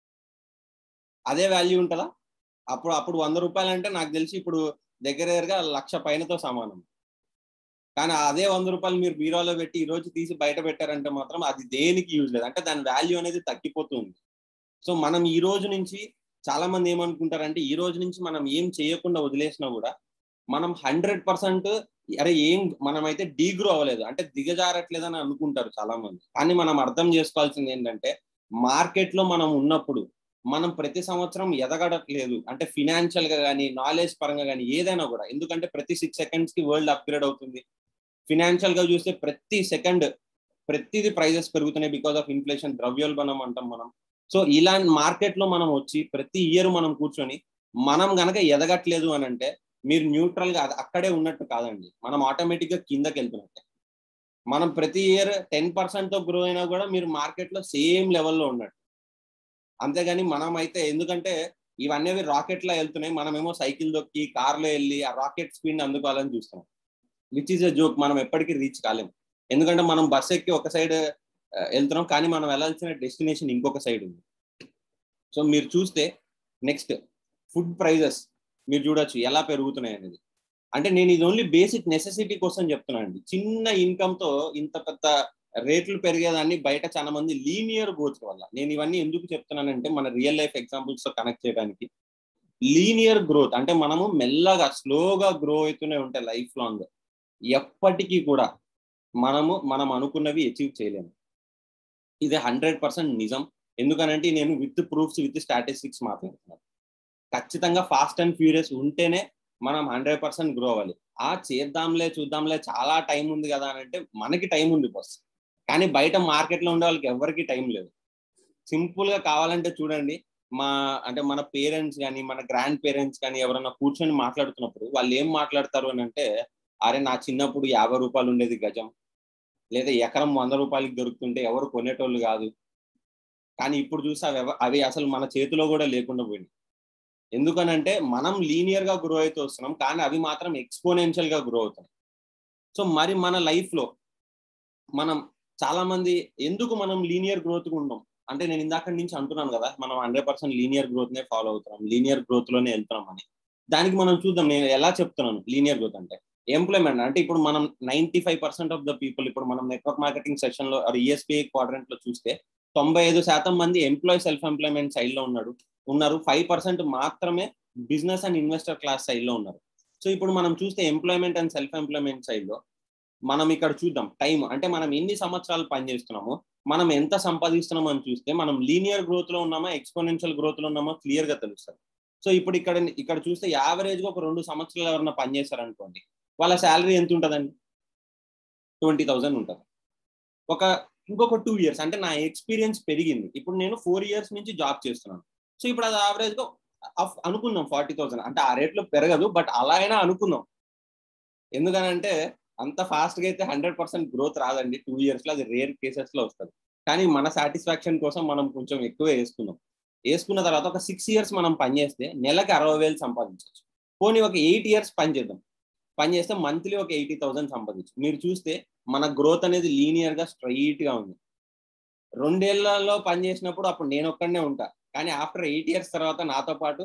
S4: అదే వాల్యూ ఉంటుందా అప్పుడు అప్పుడు వంద రూపాయలు అంటే నాకు తెలిసి ఇప్పుడు దగ్గర దగ్గరగా లక్ష పైనతో సమానం కానీ అదే వంద రూపాయలు మీరు బీరోలో పెట్టి ఈ రోజు తీసి బయట పెట్టారంటే మాత్రం అది దేనికి యూజ్ లేదు అంటే దాని వాల్యూ అనేది తగ్గిపోతుంది సో మనం ఈ రోజు నుంచి చాలా మంది ఏమనుకుంటారంటే ఈ రోజు నుంచి మనం ఏం చేయకుండా వదిలేసినా కూడా మనం హండ్రెడ్ పర్సెంట్ అరే ఏం మనమైతే డీగ్రో అవ్వలేదు అంటే దిగజారట్లేదని అనుకుంటారు చాలా మంది కానీ మనం అర్థం చేసుకోవాల్సింది ఏంటంటే మార్కెట్ లో మనం ఉన్నప్పుడు మనం ప్రతి సంవత్సరం ఎదగడట్లేదు అంటే ఫినాన్షియల్ గా కానీ నాలెడ్జ్ పరంగా కానీ ఏదైనా కూడా ఎందుకంటే ప్రతి సిక్స్ సెకండ్స్ కి వరల్డ్ అప్గ్రేడ్ అవుతుంది ఫినాన్షియల్ గా చూస్తే ప్రతి సెకండ్ ప్రతిది ప్రైజెస్ పెరుగుతున్నాయి బికాస్ ఆఫ్ ఇన్ఫ్లేషన్ ద్రవ్యోల్బణం అంటాం మనం సో ఇలాంటి మార్కెట్ లో మనం వచ్చి ప్రతి ఇయర్ మనం కూర్చొని మనం గనక ఎదగట్లేదు అని అంటే మీరు న్యూట్రల్ గా అక్కడే ఉన్నట్టు కాదండి మనం ఆటోమేటిక్ గా కిందకి వెళ్తున్నట్టే మనం ప్రతి ఇయర్ టెన్ పర్సెంట్ తో గ్రో అయినా కూడా మీరు మార్కెట్ లో సేమ్ లెవెల్లో ఉన్నట్టు అంతేగాని మనం అయితే ఎందుకంటే ఇవన్నీ రాకెట్ లా వెళ్తున్నాయి మనమేమో సైకిల్ దొక్కి కార్లో వెళ్ళి ఆ రాకెట్ స్పీడ్ అందుకోవాలని చూస్తున్నాం విచ్ ఈస్ ఎ జోక్ మనం ఎప్పటికీ రీచ్ కాలేము ఎందుకంటే మనం బస్ ఎక్కి ఒక సైడ్ వెళ్తున్నాం కానీ మనం వెళ్ళాల్సిన డెస్టినేషన్ ఇంకొక సైడ్ ఉంది సో మీరు చూస్తే నెక్స్ట్ ఫుడ్ ప్రైజెస్ మీరు చూడొచ్చు ఎలా పెరుగుతున్నాయి అనేది అంటే నేను ఇది ఓన్లీ బేసిక్ నెసెసిటీ కోసం చెప్తున్నాను అండి చిన్న ఇన్కమ్ తో ఇంత పెద్ద రేట్లు పెరిగేదాన్ని బయట చాలా మంది లీనియర్ గ్రోత్ వల్ల నేను ఇవన్నీ ఎందుకు చెప్తున్నానంటే మన రియల్ లైఫ్ ఎగ్జాంపుల్స్ తో కనెక్ట్ చేయడానికి లీనియర్ గ్రోత్ అంటే మనము మెల్లగా స్లోగా గ్రో అవుతూనే ఉంటాయి లైఫ్ లాంగ్ ఎప్పటికీ కూడా మనము మనం అనుకున్నవి అచీవ్ చేయలేము ఇది హండ్రెడ్ పర్సెంట్ నిజం ఎందుకనంటే నేను విత్ ప్రూఫ్స్ విత్ స్టాటిస్టిక్స్ మాట్లాడుతున్నాను ఖచ్చితంగా ఫాస్ట్ అండ్ ఫ్యూరియస్ ఉంటేనే మనం హండ్రెడ్ పర్సెంట్ గ్రో అవ్వాలి ఆ చేద్దాంలే చూద్దాంలే చాలా టైం ఉంది కదా అని అంటే మనకి టైం ఉంది బస్ కానీ బయట మార్కెట్లో ఉండే వాళ్ళకి ఎవరికి టైం లేదు సింపుల్ గా కావాలంటే చూడండి మా అంటే మన పేరెంట్స్ కానీ మన గ్రాండ్ పేరెంట్స్ కానీ ఎవరైనా కూర్చొని మాట్లాడుతున్నప్పుడు వాళ్ళు ఏం మాట్లాడతారు అని అంటే అరే నా చిన్నప్పుడు యాభై రూపాయలు ఉండేది గజం లేదా ఎకరం వంద రూపాయలకి దొరుకుతుంటే ఎవరు కొనేటోళ్ళు కాదు కానీ ఇప్పుడు చూస్తే అవి అవి అసలు మన చేతిలో కూడా లేకుండా పోయింది ఎందుకనంటే మనం లీనియర్ గా గ్రో అయితే వస్తున్నాం కానీ అవి మాత్రం ఎక్స్పోనెన్షియల్ గా గ్రో అవుతాయి సో మరి మన లైఫ్ లో మనం చాలా మంది ఎందుకు మనం లీనియర్ గ్రోత్ ఉన్నాం అంటే నేను ఇందాక నుంచి అంటున్నాను కదా మనం హండ్రెడ్ పర్సెంట్ లీనియర్ గ్రోత్ నే ఫాలో అవుతున్నాం లీనియర్ గ్రోత్ లోనే వెళ్తున్నాం అని దానికి మనం చూద్దాం నేను ఎలా చెప్తున్నాను లీనియర్ గ్రోత్ అంటే ఎంప్లాయ్మెంట్ అంటే ఇప్పుడు మనం ninety five percent of the people ఇప్పుడు మనం నెట్వర్క్ మార్కెటింగ్ సెషన్ లో ఈఎస్పీ క్వాడ్రెంట్ లో చూస్తే తొంభై ఐదు శాతం మంది ఎంప్లాయ్ సెల్ఫ్ ఎంప్లాయ్మెంట్ సైడ్ లో ఉన్నాడు ఉన్నారు ఫైవ్ పర్సెంట్ మాత్రమే business and investor class side లో ఉన్నారు సో ఇప్పుడు మనం చూస్తే employment and self employment side లో మనం ఇక్కడ చూద్దాం టైం అంటే మనం ఎన్ని సంవత్సరాలు పనిచేస్తున్నామో మనం ఎంత సంపాదిస్తున్నామో అని చూస్తే మనం లీనియర్ గ్రోత్ లో ఉన్నామా ఎక్స్పోనెన్షియల్ గ్రోత్ లో ఉన్నామా క్లియర్ గా తెలుస్తుంది సో ఇప్పుడు ఇక్కడ ఇక్కడ చూస్తే యావరేజ్ గా ఒక రెండు సంవత్సరాలు ఎవరన్నా పనిచేస్తారు అనుకోండి వాళ్ళ శాలరీ ఎంత ఉంటుందండి ట్వంటీ థౌసండ్ ఉంటుంది ఒక ఇంకొక టూ ఇయర్స్ అంటే నా ఎక్స్పీరియన్స్ పెరిగింది ఇప్పుడు నేను ఫోర్ ఇయర్స్ నుంచి జాబ్ చేస్తున్నాను సో ఇప్పుడు అది యావరేజ్ గా అనుకుందాం ఫార్టీ థౌసండ్ అంటే ఆ రేట్లో పెరగదు బట్ అలా అయినా అనుకుందాం ఎందుకనంటే అంత ఫాస్ట్ గా అయితే హండ్రెడ్ పర్సెంట్ గ్రోత్ రాదండి టూ ఇయర్స్ లో అది రేర్ కేసెస్ లో వస్తుంది కానీ మన సాటిస్ఫాక్షన్ కోసం మనం కొంచెం ఎక్కువ వేసుకున్నాం వేసుకున్న తర్వాత ఒక సిక్స్ ఇయర్స్ మనం పనిచేస్తే నెలకి అరవై వేలు సంపాదించవచ్చు పోనీ ఒక ఎయిట్ ఇయర్స్ పని చేద్దాం పని చేస్తే మంత్లీ ఒక ఎయిటీ థౌసండ్ సంపాదించు మీరు చూస్తే మన గ్రోత్ అనేది లీనియర్ గా స్ట్రైట్ గా ఉంది రెండేళ్లలో పని చేసినప్పుడు అప్పుడు నేను ఒక్కడనే ఉంటా కానీ ఆఫ్టర్ ఎయిట్ ఇయర్స్ తర్వాత నాతో పాటు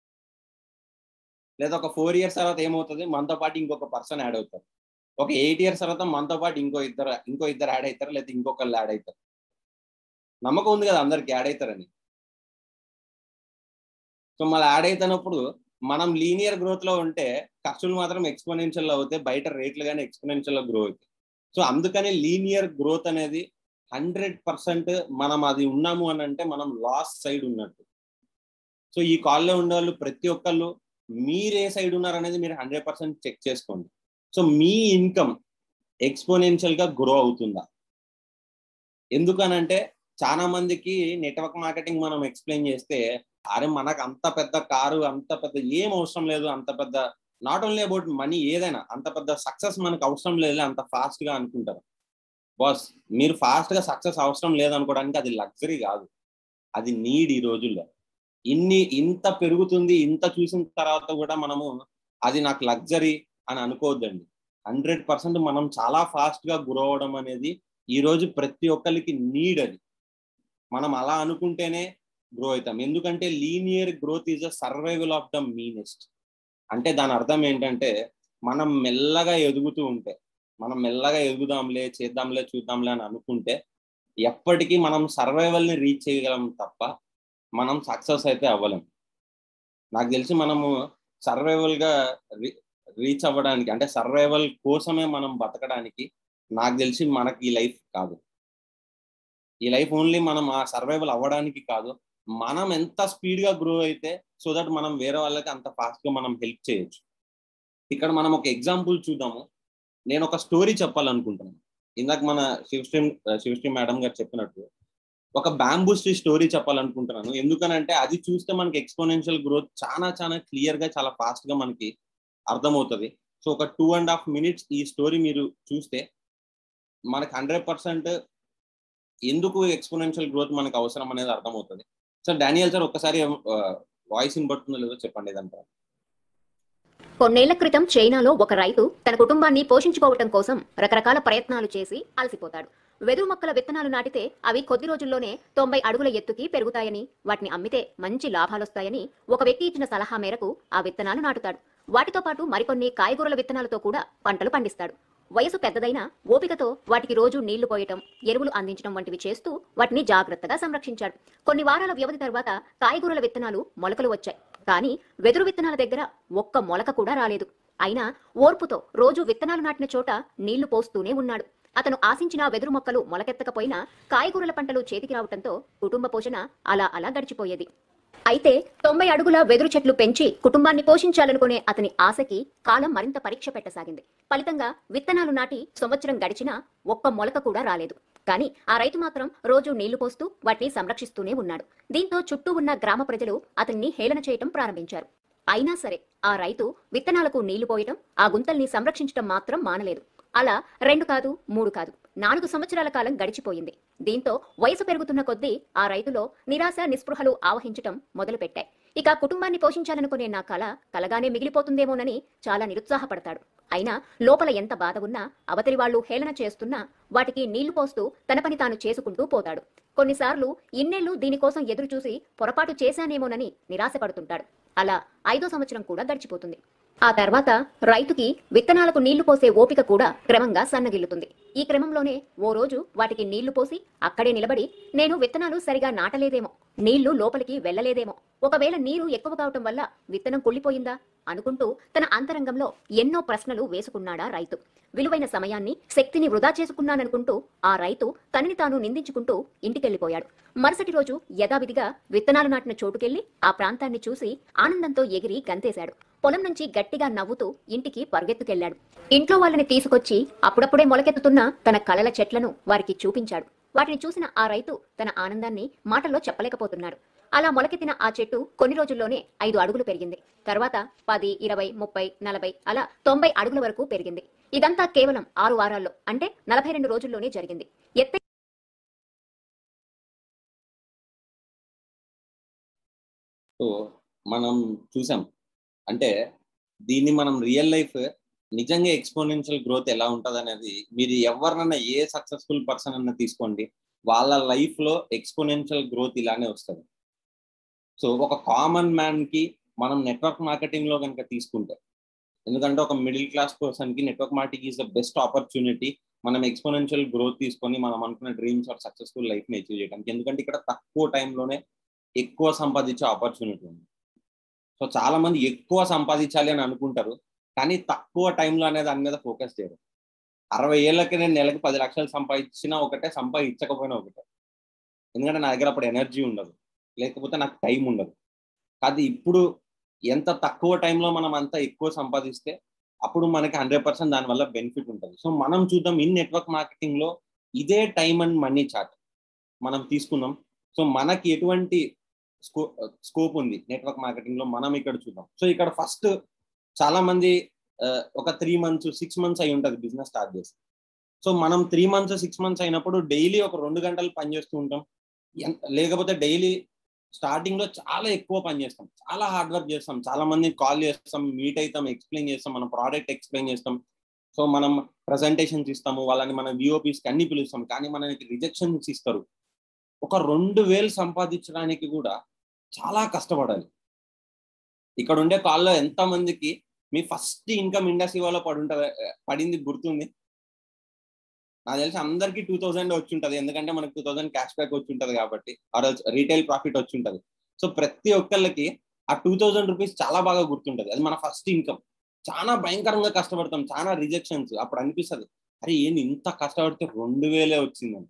S4: లేదా ఒక ఫోర్ ఇయర్స్ తర్వాత ఏమవుతుంది మనతో పాటు ఇంకొక పర్సన్ యాడ్ అవుతారు ఒక ఎయిట్ ఇయర్స్ తర్వాత మనతో పాటు ఇంకో ఇద్దరు ఇంకో ఇద్దరు యాడ్ అవుతారు లేదా ఇంకొకళ్ళు యాడ్ అవుతారు నమ్మకం ఉంది కదా అందరికి యాడ్ అవుతారని సో మళ్ళీ యాడ్ అవుతున్నప్పుడు మనం లీనియర్ గ్రోత్ లో ఉంటే ఖర్చులు మాత్రం ఎక్స్పోనెన్షియల్ అవుతాయి బయట రేట్లు కానీ ఎక్స్పోనెన్షియల్ గ్రో అవుతాయి సో అందుకని లీనియర్ గ్రోత్ అనేది హండ్రెడ్ పర్సెంట్ మనం అది ఉన్నాము అని అంటే మనం లాస్ట్ సైడ్ ఉన్నట్టు సో ఈ కాల్లో ఉండే వాళ్ళు ప్రతి ఒక్కళ్ళు మీరు ఏ సైడ్ ఉన్నారనేది మీరు హండ్రెడ్ పర్సెంట్ చెక్ చేసుకోండి సో మీ ఇన్కమ్ ఎక్స్పోనెన్షియల్ గా గ్రో అవుతుందా ఎందుకనంటే చాలా మందికి నెట్వర్క్ మార్కెటింగ్ మనం ఎక్స్ప్లెయిన్ చేస్తే అరే మనకు అంత పెద్ద కారు అంత పెద్ద ఏం అవసరం లేదు అంత పెద్ద నాట్ ఓన్లీ అబౌట్ మనీ ఏదైనా అంత పెద్ద సక్సెస్ మనకు అవసరం లేదు అంత ఫాస్ట్ గా అనుకుంటారు బాస్ మీరు ఫాస్ట్ గా సక్సెస్ అవసరం లేదనుకోవడానికి అది లగ్జరీ కాదు అది నీడ్ ఈ రోజుల్లో ఇన్ని ఇంత పెరుగుతుంది ఇంత చూసిన తర్వాత కూడా మనము అది నాకు లగ్జరీ అని అనుకోవద్దండి హండ్రెడ్ పర్సెంట్ మనం చాలా ఫాస్ట్ గా గ్రో అవడం అనేది ఈ రోజు ప్రతి ఒక్కరికి నీడ్ అది మనం అలా అనుకుంటేనే గ్రో అవుతాం ఎందుకంటే linear growth is a survival of the meanest అంటే దాని అర్థం ఏంటంటే మనం మెల్లగా ఎదుగుతూ ఉంటే మనం మెల్లగా ఎదుగుదాంలే చేద్దాంలే చూద్దాంలే అని అనుకుంటే ఎప్పటికీ మనం సర్వైవల్ని రీచ్ చేయగలం తప్ప మనం సక్సెస్ అయితే అవ్వలేం నాకు తెలిసి మనము సర్వైవల్గా రీచ్ అవ్వడానికి అంటే సర్వైవల్ కోసమే మనం బతకడానికి నాకు తెలిసి మనకి ఈ లైఫ్ కాదు ఈ లైఫ్ ఓన్లీ మనం ఆ సర్వైవల్ అవ్వడానికి కాదు మనం ఎంత స్పీడ్ గా గ్రో అయితే సో దట్ మనం వేరే వాళ్ళకి అంత ఫాస్ట్ గా మనం హెల్ప్ చేయొచ్చు ఇక్కడ మనం ఒక ఎగ్జాంపుల్ చూద్దాము నేను ఒక స్టోరీ చెప్పాలనుకుంటున్నాను ఇందాక మన శివశ్రీ శివశ్రీ మేడం గారు చెప్పినట్టు ఒక బ్యాంబూ స్ట్రీ స్టోరీ చెప్పాలనుకుంటున్నాను ఎందుకనంటే అది చూస్తే మనకి ఎక్స్పోనెన్షియల్ గ్రోత్ చాలా చాలా క్లియర్ గా చాలా ఫాస్ట్ గా మనకి అర్థమవుతుంది సో ఒక టూ అండ్ హాఫ్ మినిట్స్ ఈ స్టోరీ మీరు చూస్తే మనకి హండ్రెడ్ పర్సెంట్ ఎందుకు ఎక్స్పోనెన్షియల్ గ్రోత్ మనకు అవసరం అనేది అర్థమవుతుంది సార్ డానియల్ సార్ ఒక్కసారి వాయిస్ ఇన్పడుతుందో లేదో చెప్పండి ఇదంతా
S6: కొన్నేళ్ల క్రితం చైనాలో ఒక రైతు తన కుటుంబాన్ని పోషించుకోవటం కోసం రకరకాల ప్రయత్నాలు చేసి అలసిపోతాడు వెదురు మొక్కల విత్తనాలు నాటితే అవి కొద్ది రోజుల్లోనే తొంభై అడుగుల ఎత్తుకి పెరుగుతాయని వాటిని అమ్మితే మంచి లాభాలొస్తాయని ఒక వ్యక్తి ఇచ్చిన సలహా మేరకు ఆ విత్తనాలు నాటుతాడు వాటితో పాటు మరికొన్ని కాయగూరల విత్తనాలతో కూడా పంటలు పండిస్తాడు వయసు పెద్దదైనా ఓపికతో వాటికి రోజు నీళ్లు పోయటం ఎరువులు అందించడం వంటివి చేస్తూ వాటిని జాగ్రత్తగా సంరక్షించాడు కొన్ని వారాల వ్యవధి తర్వాత కాయగూరల విత్తనాలు మొలకలు వచ్చాయి కానీ వెదురు విత్తనాల దగ్గర ఒక్క మొలక కూడా రాలేదు అయినా ఓర్పుతో రోజు విత్తనాలు నాటిన చోట నీళ్లు పోస్తూనే ఉన్నాడు అతను ఆశించిన వెదురు మొక్కలు మొలకెత్తకపోయినా కాయగూరల పంటలు చేతికి రావటంతో కుటుంబ పోషణ అలా అలా గడిచిపోయేది అయితే తొంభై అడుగుల వెదురు చెట్లు పెంచి కుటుంబాన్ని పోషించాలనుకునే అతని ఆశకి కాలం మరింత పరీక్ష పెట్టసాగింది ఫలితంగా విత్తనాలు నాటి సంవత్సరం గడిచినా ఒక్క మొలక కూడా రాలేదు కానీ ఆ రైతు మాత్రం రోజు నీళ్లు పోస్తూ వాటిని సంరక్షిస్తూనే ఉన్నాడు దీంతో చుట్టూ ఉన్న గ్రామ ప్రజలు అతన్ని హేళన చేయటం ప్రారంభించారు అయినా సరే ఆ రైతు విత్తనాలకు నీళ్లు పోయటం ఆ గుంతల్ని సంరక్షించటం మాత్రం మానలేదు అలా రెండు కాదు మూడు కాదు నాలుగు సంవత్సరాల కాలం గడిచిపోయింది దీంతో వయసు పెరుగుతున్న కొద్దీ ఆ రైతులో నిరాశ నిస్పృహలు ఆవహించటం మొదలుపెట్టాయి ఇక కుటుంబాన్ని పోషించాలనుకునే నా కళ కలగానే మిగిలిపోతుందేమోనని చాలా నిరుత్సాహపడతాడు అయినా లోపల ఎంత బాధ ఉన్నా అవతలి వాళ్ళు హేళన చేస్తున్నా వాటికి నీళ్లు పోస్తూ తన పని తాను చేసుకుంటూ పోతాడు కొన్నిసార్లు ఇన్నేళ్లు దీనికోసం ఎదురు చూసి పొరపాటు చేశానేమోనని నిరాశపడుతుంటాడు అలా ఐదో సంవత్సరం కూడా గడిచిపోతుంది ఆ తర్వాత రైతుకి విత్తనాలకు నీళ్లు పోసే ఓపిక కూడా క్రమంగా సన్నగిల్లుతుంది ఈ క్రమంలోనే ఓ రోజు వాటికి నీళ్లు పోసి అక్కడే నిలబడి నేను విత్తనాలు సరిగా నాటలేదేమో నీళ్లు లోపలికి వెళ్ళలేదేమో ఒకవేళ నీరు ఎక్కువ కావటం వల్ల విత్తనం కుళ్ళిపోయిందా అనుకుంటూ తన అంతరంగంలో ఎన్నో ప్రశ్నలు వేసుకున్నాడా రైతు విలువైన సమయాన్ని శక్తిని వృధా చేసుకున్నాననుకుంటూ ఆ రైతు తనని తాను నిందించుకుంటూ ఇంటికెళ్లిపోయాడు మరుసటి రోజు యథావిధిగా విత్తనాలు నాటిన చోటుకెళ్లి ఆ ప్రాంతాన్ని చూసి ఆనందంతో ఎగిరి గంతేశాడు పొలం నుంచి గట్టిగా నవ్వుతూ ఇంటికి పరుగెత్తుకెళ్లాడు ఇంట్లో వాళ్ళని తీసుకొచ్చి అప్పుడప్పుడే మొలకెత్తుతున్న తన కలల చెట్లను వారికి చూపించాడు వాటిని చూసిన ఆ రైతు తన ఆనందాన్ని మాటల్లో చెప్పలేకపోతున్నాడు అలా మొలకెత్తిన ఆ చెట్టు కొన్ని రోజుల్లోనే ఐదు అడుగులు పెరిగింది తర్వాత పది ఇరవై ముప్పై నలభై అలా తొంభై అడుగుల వరకు పెరిగింది ఇదంతా కేవలం ఆరు వారాల్లో అంటే నలభై రెండు రోజుల్లోనే జరిగింది ఎత్తై
S4: సో మనం చూసాం అంటే దీన్ని మనం రియల్ లైఫ్ నిజంగా ఎక్స్పోనెన్షియల్ గ్రోత్ ఎలా ఉంటది అనేది మీరు ఎవరినన్నా ఏ సక్సెస్ఫుల్ పర్సన్ అన్న తీసుకోండి వాళ్ళ లైఫ్ లో ఎక్స్పోనెన్షియల్ గ్రోత్ ఇలానే వస్తుంది సో ఒక కామన్ మ్యాన్ కి మనం నెట్వర్క్ మార్కెటింగ్ లో కనుక తీసుకుంటే ఎందుకంటే ఒక మిడిల్ క్లాస్ పర్సన్ కి network marketing is the best opportunity మనం ఎక్స్పోనెన్షియల్ గ్రోత్ తీసుకొని మనం అనుకున్న డ్రీమ్స్ ఆర్ సక్సెస్ఫుల్ లైఫ్ ని అచీవ్ చేయడానికి ఎందుకంటే ఇక్కడ తక్కువ టైంలోనే ఎక్కువ సంపాదించే ఆపర్చునిటీ ఉంది సో చాలా మంది ఎక్కువ సంపాదించాలి అని అనుకుంటారు కానీ తక్కువ టైంలో అనేది దాని మీద ఫోకస్ చేయరు అరవై ఏళ్ళకి నేను నెలకి పది లక్షలు సంపాదించినా ఒకటే సంపాదించకపోయినా ఒకటే ఎందుకంటే నా దగ్గర అప్పుడు ఎనర్జీ ఉండదు లేకపోతే నాకు టైం ఉండదు కాదు ఇప్పుడు ఎంత తక్కువ టైంలో మనం అంత ఎక్కువ సంపాదిస్తే అప్పుడు మనకి హండ్రెడ్ పర్సెంట్ దానివల్ల బెనిఫిట్ ఉంటుంది సో మనం చూద్దాం ఇన్ నెట్వర్క్ మార్కెటింగ్ లో ఇదే టైం అండ్ మనీ చార్ట్ మనం తీసుకుందాం సో మనకి ఎటువంటి స్కో స్కోప్ ఉంది నెట్వర్క్ మార్కెటింగ్ లో మనం ఇక్కడ చూద్దాం సో ఇక్కడ ఫస్ట్ చాలా మంది ఒక త్రీ మంత్స్ సిక్స్ మంత్స్ అయి ఉంటుంది బిజినెస్ స్టార్ట్ చేసి సో మనం త్రీ మంత్స్ సిక్స్ మంత్స్ అయినప్పుడు డైలీ ఒక రెండు గంటలు పని చేస్తూ ఉంటాం లేకపోతే డైలీ స్టార్టింగ్ లో చాలా ఎక్కువ పని చేస్తాం చాలా హార్డ్ వర్క్ చేస్తాం చాలా మంది కాల్ చేస్తాం మీట్ అవుతాం ఎక్స్ప్లెయిన్ చేస్తాం మన ప్రోడక్ట్ ఎక్స్ప్లెయిన్ చేస్తాం సో మనం ప్రజెంటేషన్స్ ఇస్తాము వాళ్ళని మన విఓపీస్ అన్ని పిలుస్తాం కానీ మనకి రిజెక్షన్స్ ఇస్తారు ఒక రెండు వేలు సంపాదించడానికి కూడా చాలా కష్టపడాలి ఇక్కడ ఉండే కాల్లో ఎంత మందికి మీ ఫస్ట్ ఇన్కమ్ ఇండస్ట్రీ వాళ్ళ పడి ఉంటుంది పడింది గుర్తుంది నాకు తెలిసి అందరికీ టూ థౌసండ్ వచ్చి ఉంటుంది ఎందుకంటే మనకి టూ థౌసండ్ క్యాష్ బ్యాక్ వచ్చి ఉంటుంది కాబట్టి ఆర్ రీటైల్ ప్రాఫిట్ వచ్చి ఉంటుంది సో ప్రతి ఒక్కళ్ళకి ఆ టూ థౌసండ్ రూపీస్ చాలా బాగా గుర్తుంటుంది అది మన ఫస్ట్ ఇన్కమ్ చాలా భయంకరంగా కష్టపడతాం చాలా రిజెక్షన్స్ అప్పుడు అనిపిస్తుంది అరే ఏంది ఇంత కష్టపడితే రెండు వేలే వచ్చిందని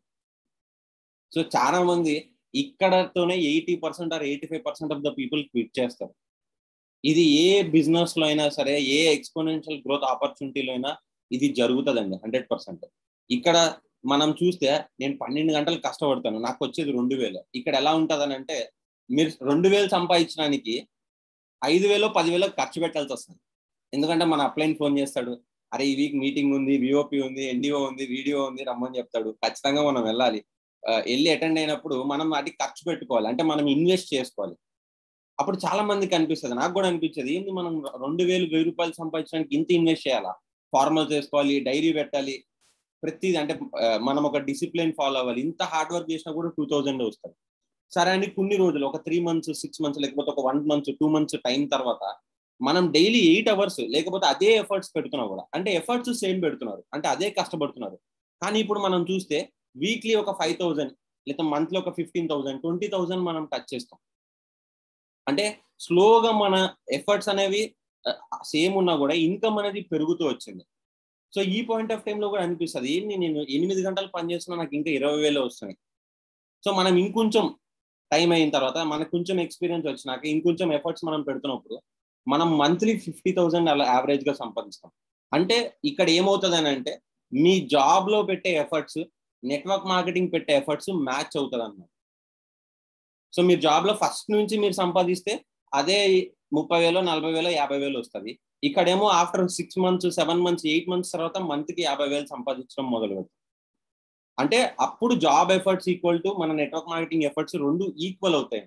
S4: సో చాలా మంది ఇక్కడతోనే eighty percent or eighty five percent of the people quit చేస్తారు ఇది ఏ బిజినెస్ లో అయినా సరే ఏ ఎక్స్పోనెన్షియల్ గ్రోత్ ఆపర్చునిటీలో అయినా ఇది జరుగుతుందండి హండ్రెడ్ పర్సెంట్ ఇక్కడ మనం చూస్తే నేను పన్నెండు గంటలు కష్టపడతాను నాకు వచ్చేది రెండు వేలు ఇక్కడ ఎలా ఉంటదని అంటే మీరు రెండు వేలు సంపాదించడానికి ఐదు వేలు పదివేలు ఖర్చు పెట్టాల్సి వస్తుంది ఎందుకంటే మన అప్లైన్ ఫోన్ చేస్తాడు అరే ఈ వీక్ మీటింగ్ ఉంది విఓపి ఉంది ఎన్డీఓ ఉంది వీడియో ఉంది రమ్మని చెప్తాడు ఖచ్చితంగా మనం వెళ్ళాలి వెళ్ళి అటెండ్ అయినప్పుడు మనం వాటికి ఖర్చు పెట్టుకోవాలి అంటే మనం ఇన్వెస్ట్ చేసుకోవాలి అప్పుడు చాలా మందికి అనిపిస్తుంది నాకు కూడా అనిపించేది ఏంది మనం రెండు వేలు వెయ్యి రూపాయలు సంపాదించడానికి ఇంత ఇన్వెస్ట్ చేయాలా ఫార్మల్ చేసుకోవాలి డైరీ పెట్టాలి ప్రతిది అంటే మనం ఒక డిసిప్లిన్ ఫాలో అవ్వాలి ఇంత హార్డ్ వర్క్ చేసినా కూడా టూ థౌజండ్ వస్తుంది సరే అండి కొన్ని రోజులు ఒక త్రీ మంత్స్ సిక్స్ మంత్స్ లేకపోతే ఒక one months two months time తర్వాత మనం డైలీ ఎయిట్ అవర్స్ లేకపోతే అదే ఎఫర్ట్స్ పెడుతున్నాం కూడా అంటే ఎఫర్ట్స్ సేమ్ పెడుతున్నారు అంటే అదే కష్టపడుతున్నారు కానీ ఇప్పుడు మనం చూస్తే వీక్లీ ఒక ఫైవ్ థౌజండ్ లేదా మంత్లీ ఒక ఫిఫ్టీన్ థౌసండ్ ట్వంటీ థౌసండ్ మనం టచ్ చేస్తాం అంటే స్లోగా మన ఎఫర్ట్స్ అనేవి సేమ్ ఉన్నా కూడా ఇన్కమ్ అనేది పెరుగుతూ వచ్చింది సో ఈ పాయింట్ ఆఫ్ టైంలో కూడా అనిపిస్తుంది ఏంటి నేను ఎనిమిది గంటలు పని చేస్తున్నా నాకు ఇంకా ఇరవై వేలు వస్తున్నాయి సో మనం ఇంకొంచెం టైం అయిన తర్వాత మనకు కొంచెం ఎక్స్పీరియన్స్ వచ్చినాక ఇంకొంచెం ఎఫర్ట్స్ మనం పెడుతున్నప్పుడు మనం మంత్లీ ఫిఫ్టీ థౌసండ్ అలా యావరేజ్ గా సంపాదిస్తాం అంటే ఇక్కడ ఏమవుతుంది అని అంటే మీ జాబ్ లో పెట్టే ఎఫర్ట్స్ నెట్వర్క్ మార్కెటింగ్ పెట్టే ఎఫర్ట్స్ మ్యాచ్ అవుతుంది అన్నమాట సో మీరు జాబ్ లో ఫస్ట్ నుంచి మీరు సంపాదిస్తే అదే ముప్పై వేలు నలభై వేలు యాభై వేలు వస్తుంది ఇక్కడేమో after six months seven months eight months తర్వాత మంత్ కి యాభై వేలు సంపాదించడం మొదలు పెడతాం అంటే అప్పుడు జాబ్ ఎఫర్ట్స్ ఈక్వల్ టు మన నెట్వర్క్ మార్కెటింగ్ ఎఫర్ట్స్ రెండు ఈక్వల్ అవుతాయి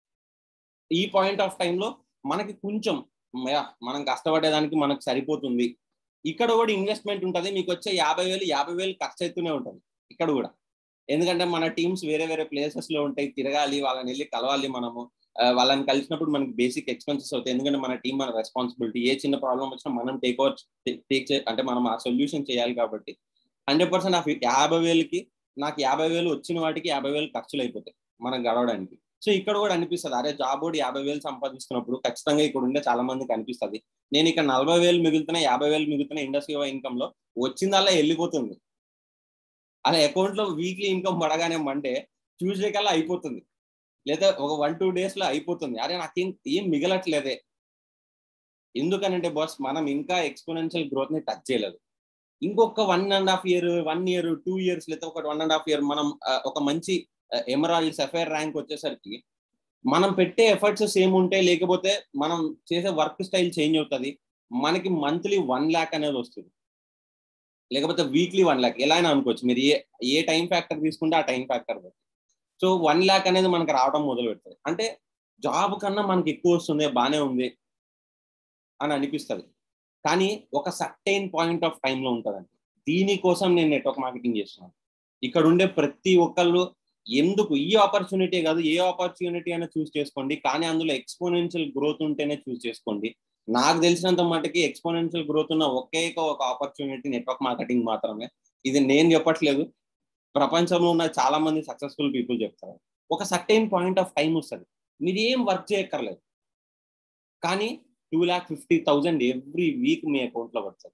S4: ఈ పాయింట్ ఆఫ్ టైంలో మనకి కొంచెం మనం కష్టపడేదానికి మనకు సరిపోతుంది ఇక్కడ కూడా ఇన్వెస్ట్మెంట్ ఉంటుంది మీకు వచ్చే యాభై వేలు యాభై వేలు ఖర్చు అవుతూనే ఉంటుంది ఇక్కడ కూడా ఎందుకంటే మన టీమ్స్ వేరే వేరే ప్లేసెస్ లో ఉంటాయి తిరగాలి వాళ్ళని వెళ్ళి కలవాలి మనము వాళ్ళని కలిసినప్పుడు మనకి బేసిక్ ఎక్స్పెన్సెస్ అవుతాయి ఎందుకంటే మన టీం మన రెస్పాన్సిబిలిటీ ఏ చిన్న ప్రాబ్లం వచ్చినా మనం టేక్ ఓవర్ టేక్ అంటే మనం ఆ సొల్యూషన్ చేయాలి కాబట్టి హండ్రెడ్ పర్సెంట్ ఆ యాభై వేలకి నాకు యాభై వేలు వచ్చిన వాటికి యాభై వేలు ఖర్చులు అయిపోతాయి మనం గడవడానికి సో ఇక్కడ కూడా అనిపిస్తుంది అరే జాబ్ కూడా యాభై వేలు సంపాదిస్తున్నప్పుడు ఖచ్చితంగా ఇక్కడ ఉండే చాలా మందికి అనిపిస్తుంది నేను ఇక్కడ నలభై వేలు మిగులుతున్నా యాభై వేలు మిగులుతున్న ఇండస్ట్రీ ఇన్కమ్ లో వచ్చిందల్లా వెళ్ళిపోతుంది అలా అకౌంట్ లో వీక్లీ ఇన్కమ్ పడగానే మండే ట్యూస్డే కల్లా అయిపోతుంది లేదా ఒక వన్ టూ డేస్ లో అయిపోతుంది అరే నాకేం ఏం మిగలట్లేదే ఎందుకనంటే బాస్ మనం ఇంకా ఎక్స్పోనెన్షియల్ గ్రోత్ ని టచ్ చేయలేదు ఇంకొక one and half year one year two years లేదా ఒక వన్ అండ్ హాఫ్ ఇయర్ మనం ఒక మంచి ఎమరాల్డ్ సెఫైర్ ర్యాంక్ వచ్చేసరికి మనం పెట్టే ఎఫర్ట్స్ సేమ్ ఉంటే లేకపోతే మనం చేసే వర్క్ స్టైల్ చేంజ్ అవుతుంది మనకి మంత్లీ వన్ ల్యాక్ అనేది వస్తుంది లేకపోతే వీక్లీ వన్ ల్యాక్ ఎలా అయినా అనుకోవచ్చు మీరు ఏ ఏ టైం ఫ్యాక్టర్ తీసుకుంటే ఆ time factor so one lakh అనేది మనకి రావడం మొదలు పెడుతుంది అంటే జాబ్ కన్నా మనకి ఎక్కువ వస్తుంది బాగానే ఉంది అని అనిపిస్తుంది కానీ ఒక సర్టైన్ పాయింట్ ఆఫ్ టైంలో ఉంటుందండి దీనికోసం నేను నెట్వర్క్ మార్కెటింగ్ చేస్తున్నాను ఇక్కడ ఉండే ప్రతి ఒక్కళ్ళు ఎందుకు ఈ ఆపర్చునిటీ కాదు ఏ ఆపర్చునిటీ అయినా చూస్ చేసుకోండి కానీ అందులో ఎక్స్పోనెన్షియల్ గ్రోత్ ఉంటేనే చూస్ చేసుకోండి నాకు తెలిసినంత మటుకి ఎక్స్పోనెన్షియల్ గ్రోత్ ఉన్న ఒకే ఒక ఆపర్చునిటీ నెట్వర్క్ మార్కెటింగ్ మాత్రమే ఇది నేను చెప్పట్లేదు ప్రపంచంలో ఉన్న చాలా మంది సక్సెస్ఫుల్ పీపుల్ చెప్తారు ఒక సర్టైన్ పాయింట్ ఆఫ్ టైం వస్తుంది మీరు ఏం వర్క్ చేయక్కర్లేదు కానీ two lakh fifty thousand every week మీ అకౌంట్లో పడుతుంది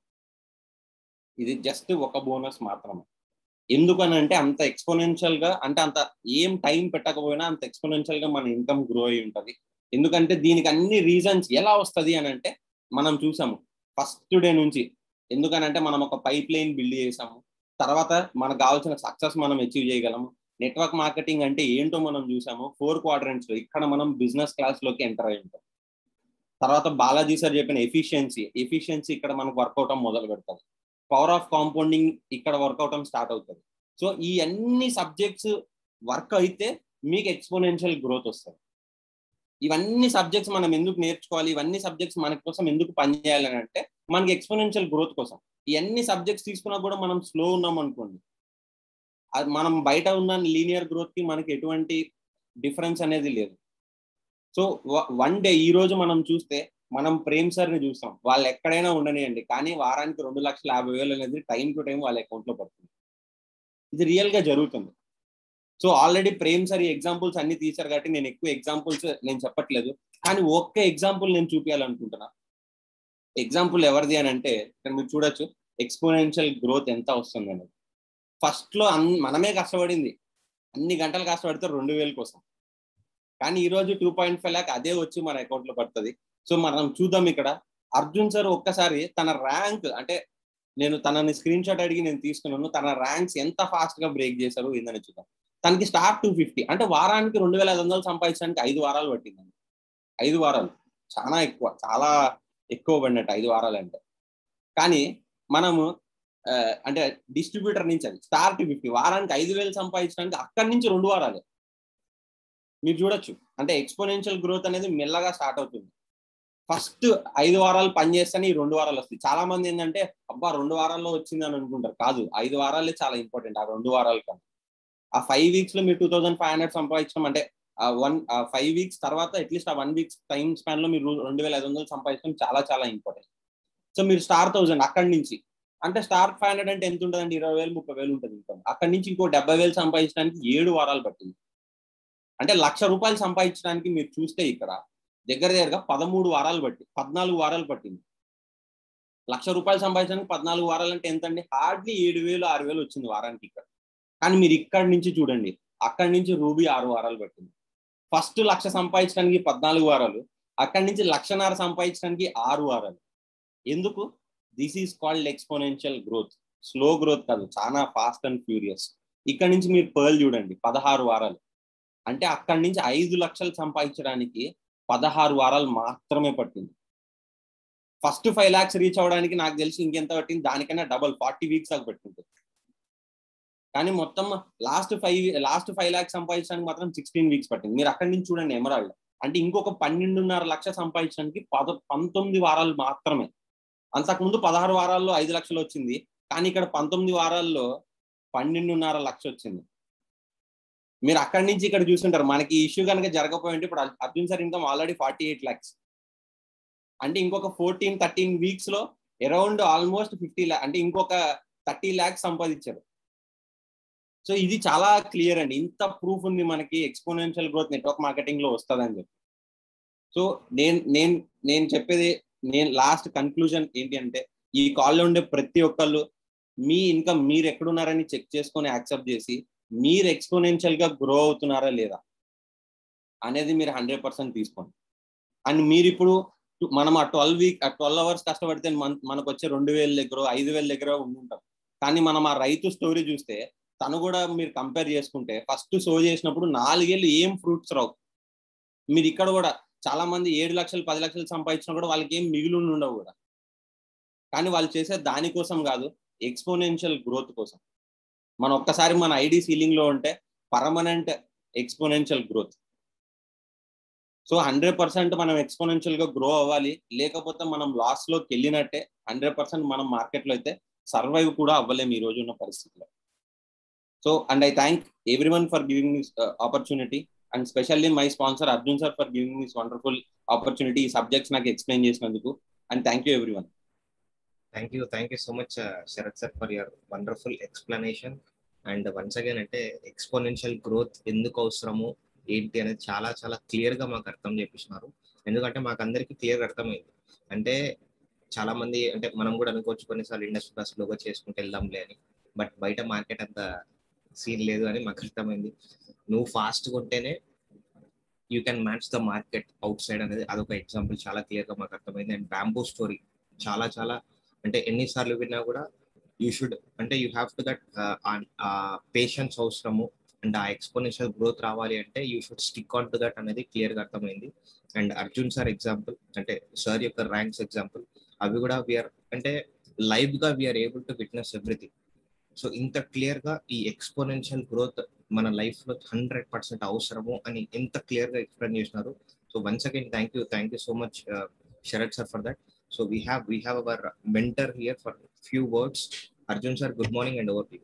S4: ఇది జస్ట్ ఒక బోనస్ మాత్రమే ఎందుకనంటే అంత ఎక్స్పోనెన్షియల్ గా అంటే అంత ఏం టైం పెట్టకపోయినా అంత ఎక్స్పోనెన్షియల్ గా మన ఇన్కమ్ గ్రో అయి ఉంటది ఎందుకంటే దీనికి అన్ని రీజన్స్ ఎలా వస్తుంది అని అంటే మనం చూసాము ఫస్ట్ డే నుంచి ఎందుకనంటే మనం ఒక పైప్ లైన్ బిల్డ్ చేసాము తర్వాత మనకు కావాల్సిన సక్సెస్ మనం అచీవ్ చేయగలము నెట్వర్క్ మార్కెటింగ్ అంటే ఏంటో మనం చూసాము ఫోర్ క్వాడ్రెంట్స్ లో ఇక్కడ మనం బిజినెస్ క్లాస్ లోకి ఎంటర్ అయి ఉంటాం తర్వాత బాలాజీ సార్ చెప్పిన ఎఫిషియన్సీ ఎఫిషియన్సీ ఇక్కడ మనకు వర్క్ అవటం మొదలు పెడుతుంది పవర్ ఆఫ్ కాంపౌండింగ్ ఇక్కడ వర్క్ అవటం స్టార్ట్ అవుతుంది సో ఈ అన్ని సబ్జెక్ట్స్ వర్క్ అయితే మీకు ఎక్స్పోనెన్షియల్ గ్రోత్ వస్తుంది ఇవన్నీ సబ్జెక్ట్స్ మనం ఎందుకు నేర్చుకోవాలి ఇవన్నీ సబ్జెక్ట్స్ మన కోసం ఎందుకు పనిచేయాలి అని అంటే మనకి ఎక్స్పోనెన్షియల్ గ్రోత్ కోసం ఇవన్నీ సబ్జెక్ట్స్ తీసుకున్నా కూడా మనం స్లో ఉన్నాం అనుకోండి మనం బయట ఉన్న లీనియర్ గ్రోత్ కి మనకి ఎటువంటి డిఫరెన్స్ అనేది లేదు సో వన్ డే ఈ రోజు మనం చూస్తే మనం ప్రేమ్ సార్ ని చూస్తాం వాళ్ళు ఎక్కడైనా ఉండనియండి కానీ వారానికి రెండు లక్షల యాభై వేలు అనేది టైం టు టైం వాళ్ళ అకౌంట్ లో పడుతుంది ఇది రియల్ గా జరుగుతుంది సో ఆల్రెడీ ప్రేమ్ సార్ ఈ ఎగ్జాంపుల్స్ అన్ని తీశారు కాబట్టి నేను ఎక్కువ ఎగ్జాంపుల్స్ నేను చెప్పట్లేదు కానీ ఒక్క ఎగ్జాంపుల్ నేను చూపించాలనుకుంటున్నా ఎగ్జాంపుల్ ఎవరిది అని అంటే ఇక్కడ మీరు చూడొచ్చు ఎక్స్పోనెన్షియల్ గ్రోత్ ఎంత వస్తుంది అనేది ఫస్ట్ లో అన్ మనమే కష్టపడింది అన్ని గంటలు కష్టపడితే రెండు వేల కోసం కానీ ఈ రోజు టూ పాయింట్ ఫైవ్ ల్యాక్ అదే వచ్చి మన అకౌంట్ లో పడుతుంది సో మనం చూద్దాం ఇక్కడ అర్జున్ సార్ ఒక్కసారి తన ర్యాంక్ అంటే నేను తనని స్క్రీన్ షాట్ అడిగి నేను తీసుకున్నాను తన ర్యాంక్స్ ఎంత ఫాస్ట్ గా బ్రేక్ చేశారు ఏందని చూద్దాం తనకి స్టార్ట్ టూ ఫిఫ్టీ అంటే వారానికి రెండు వేల ఐదు వందలు సంపాదించడానికి ఐదు వారాలు పట్టిందండి ఐదు వారాలు చాలా ఎక్కువ చాలా ఎక్కువ పడినట్టు ఐదు వారాలు అంటే కానీ మనము ఆ, అంటే డిస్ట్రిబ్యూటర్ నుంచి అది స్టార్ టు ఫిఫ్టీ వారానికి ఐదు వేలు సంపాదించడానికి అక్కడి నుంచి రెండు వారాలు మీరు చూడొచ్చు అంటే ఎక్స్పోనెన్షియల్ గ్రోత్ అనేది మెల్లగా స్టార్ట్ అవుతుంది ఫస్ట్ ఐదు వారాలు పని చేస్తేనే ఈ రెండు వారాలు వస్తాయి చాలా మంది ఏంటంటే అబ్బా రెండు వారాల్లో వచ్చింది అని అనుకుంటారు కాదు ఐదు వారాలే చాలా ఇంపార్టెంట్ ఆ రెండు వారాల కన్నా ఆ ఫైవ్ వీక్స్ లో మీరు టూ థౌసండ్ ఫైవ్ హండ్రెడ్ సంపాదించడం అంటే ఆ వన్ ఫైవ్ వీక్స్ తర్వాత అట్లీస్ట్ ఆ వన్ వీక్స్ టైం స్పాన్ లో మీరు రెండు వేల ఐదు వందలు సంపాదించడం చాలా చాలా ఇంపార్టెంట్ సో మీరు స్టార్ థౌసండ్ అక్కడి నుంచి అంటే స్టార్ ఫైవ్ హండ్రెడ్ అంటే ఎంత ఉంటుందండి ఇరవై వేలు ముప్పై వేలు ఉంటుంది ఇన్కమ్ అక్కడి నుంచి ఇంకో డెబ్బై వేలు సంపాదించడానికి ఏడు వారాలు పట్టింది అంటే లక్ష రూపాయలు సంపాదించడానికి మీరు చూస్తే ఇక్కడ దగ్గర దగ్గరగా పదమూడు వారాలు పట్టి పద్నాలుగు వారాలు పట్టింది లక్ష రూపాయలు సంపాదించడానికి పద్నాలుగు వారాలు అంటే ఎంత అండి హార్డ్లీ ఏడు వేలు ఆరు వేలు వచ్చింది వారానికి ఇక్కడ కానీ మీరు ఇక్కడి నుంచి చూడండి అక్కడి నుంచి రూబీ ఆరు వారాలు పట్టింది ఫస్ట్ లక్ష సంపాదించడానికి పద్నాలుగు వారాలు అక్కడి నుంచి లక్షన్నర సంపాదించడానికి ఆరు వారాలు ఎందుకు this is called exponential growth slow growth కాదు చాలా ఫాస్ట్ అండ్ ఫ్యూరియస్ ఇక్కడ నుంచి మీరు పర్ల్ చూడండి పదహారు వారాలు అంటే అక్కడి నుంచి ఐదు లక్షలు సంపాదించడానికి పదహారు వారాలు మాత్రమే పట్టింది ఫస్ట్ ఫైవ్ ల్యాక్స్ రీచ్ అవ్వడానికి నాకు తెలిసి ఇంకెంత పట్టింది దానికన్నా డబల్ ఫార్టీ వీక్స్ దాకా పట్టింది కానీ మొత్తం last five last five lakhs సంపాదించడానికి మాత్రం సిక్స్టీన్ వీక్స్ పట్టింది మీరు అక్కడి నుంచి చూడండి ఎమరాల్డ్ అంటే ఇంకొక పన్నెండున్నర లక్ష సంపాదించడానికి పద పంతొమ్మిది వారాలు మాత్రమే అంతకుముందు పదహారు వారాల్లో ఐదు లక్షలు వచ్చింది కానీ ఇక్కడ పంతొమ్మిది వారాల్లో పన్నెండున్నర లక్ష వచ్చింది మీరు అక్కడి నుంచి ఇక్కడ చూస్తుంటారు మనకి ఈ ఇష్యూ కనుక జరగకపోయింటే ఇప్పుడు Arjun sir income already forty eight lakhs అంటే ఇంకొక ఫోర్టీన్ థర్టీన్ వీక్స్ లో అరౌండ్ ఆల్మోస్ట్ ఫిఫ్టీ ల్యాక్ అంటే ఇంకొక థర్టీ ల్యాక్స్ సంపాదించారు సో ఇది చాలా క్లియర్ అండి ఇంత ప్రూఫ్ ఉంది మనకి ఎక్స్పోనెన్షియల్ గ్రోత్ నెట్వర్క్ మార్కెటింగ్ లో వస్తుందని చెప్పి సో నేను నేను నేను చెప్పేది నేను లాస్ట్ కన్క్లూజన్ ఏంటి అంటే ఈ కాల్లో ఉండే ప్రతి ఒక్కళ్ళు మీ ఇన్కమ్ మీరు ఎక్కడున్నారని చెక్ చేసుకొని యాక్సెప్ట్ చేసి మీరు ఎక్స్పోనెన్షియల్ గా గ్రో అవుతున్నారా లేదా అనేది మీరు హండ్రెడ్ పర్సెంట్ తీసుకోండి అండ్ మీరు ఇప్పుడు మనం ఆ ట్వెల్వ్ వీక్ ఆ ట్వెల్వ్ అవర్స్ కష్టపడితే మన మనకు వచ్చే రెండు వేల దగ్గర ఐదు వేల దగ్గర ఉండుంటాం కానీ మనం ఆ రైతు స్టోరీ చూస్తే తను కూడా మీరు కంపేర్ చేసుకుంటే ఫస్ట్ సో చేసినప్పుడు నాలుగేళ్ళు ఏం ఫ్రూట్స్ రావు మీరు ఇక్కడ కూడా చాలా మంది ఏడు లక్షలు పది లక్షలు సంపాదించినా కూడా వాళ్ళకి ఏం మిగిలి ఉండవు కూడా కానీ వాళ్ళు చేసే దానికోసం కాదు ఎక్స్పోనెన్షియల్ గ్రోత్ కోసం మనం ఒక్కసారి మన ఐడి సీలింగ్ లో ఉంటే permanent exponential growth so hundred percent మనం ఎక్స్పోనెన్షియల్ గా గ్రో అవ్వాలి లేకపోతే మనం లాస్ లోకి వెళ్ళినట్టే హండ్రెడ్ పర్సెంట్ మనం మార్కెట్ లో అయితే సర్వైవ్ కూడా అవ్వలేము ఈ రోజు ఉన్న పరిస్థితిలో so and I thank everyone for giving this opportunity and specially my sponsor Arjun sir for giving this wonderful opportunity ఈ సబ్జెక్ట్స్ నాకు ఎక్స్ప్లెయిన్ చేసినందుకు and thank you everyone
S1: thank you thank you so much Sharath sir for your wonderful explanation and once again అంటే exponential growth ఎందుకు అవసరము ఏంటి అనేది చాలా చాలా క్లియర్ గా మాకు అర్థం చేపిస్తున్నారు ఎందుకంటే మాకు అందరికీ క్లియర్ అర్థమైంది అంటే చాలా మంది అంటే మనం కూడా అనుకోవచ్చు కొన్నిసార్లు ఇండస్ట్రీ బస్ లోగా చేసుకుంటూ వెళ్దాంలే అని బట్ బయట మార్కెట్ అంత సీన్ లేదు అని మాకు అర్థమైంది నువ్వు ఫాస్ట్ ఉంటేనే you can match the market outside అనేది అదొక ఎగ్జాంపుల్ చాలా క్లియర్ గా మాకు అర్థమైంది అండ్ బ్యాంబో స్టోరీ చాలా చాలా అంటే ఎన్నిసార్లు విన్నా కూడా యూ షుడ్ అంటే you have to that patience అవసరము అండ్ ఆ ఎక్స్పోనెన్షియల్ గ్రోత్ రావాలి అంటే you should stick on to that అనేది క్లియర్ గా అర్థమైంది అండ్ అర్జున్ సార్ ఎగ్జాంపుల్ అంటే సార్ యొక్క ర్యాంక్స్ ఎగ్జాంపుల్ అవి కూడా వీఆర్ అంటే లైవ్ గా we're able to witness everything so ఇంత క్లియర్ గా ఈ ఎక్స్పోనెన్షియల్ గ్రోత్ మన లైఫ్ లో హండ్రెడ్ పర్సెంట్ అవసరము అని ఎంత క్లియర్ గా ఎక్స్ప్లెయిన్ చేసినారు so once again thank you thank you so much Sharath sir for that so we have we have our mentor here for few words Arjun sir good morning and over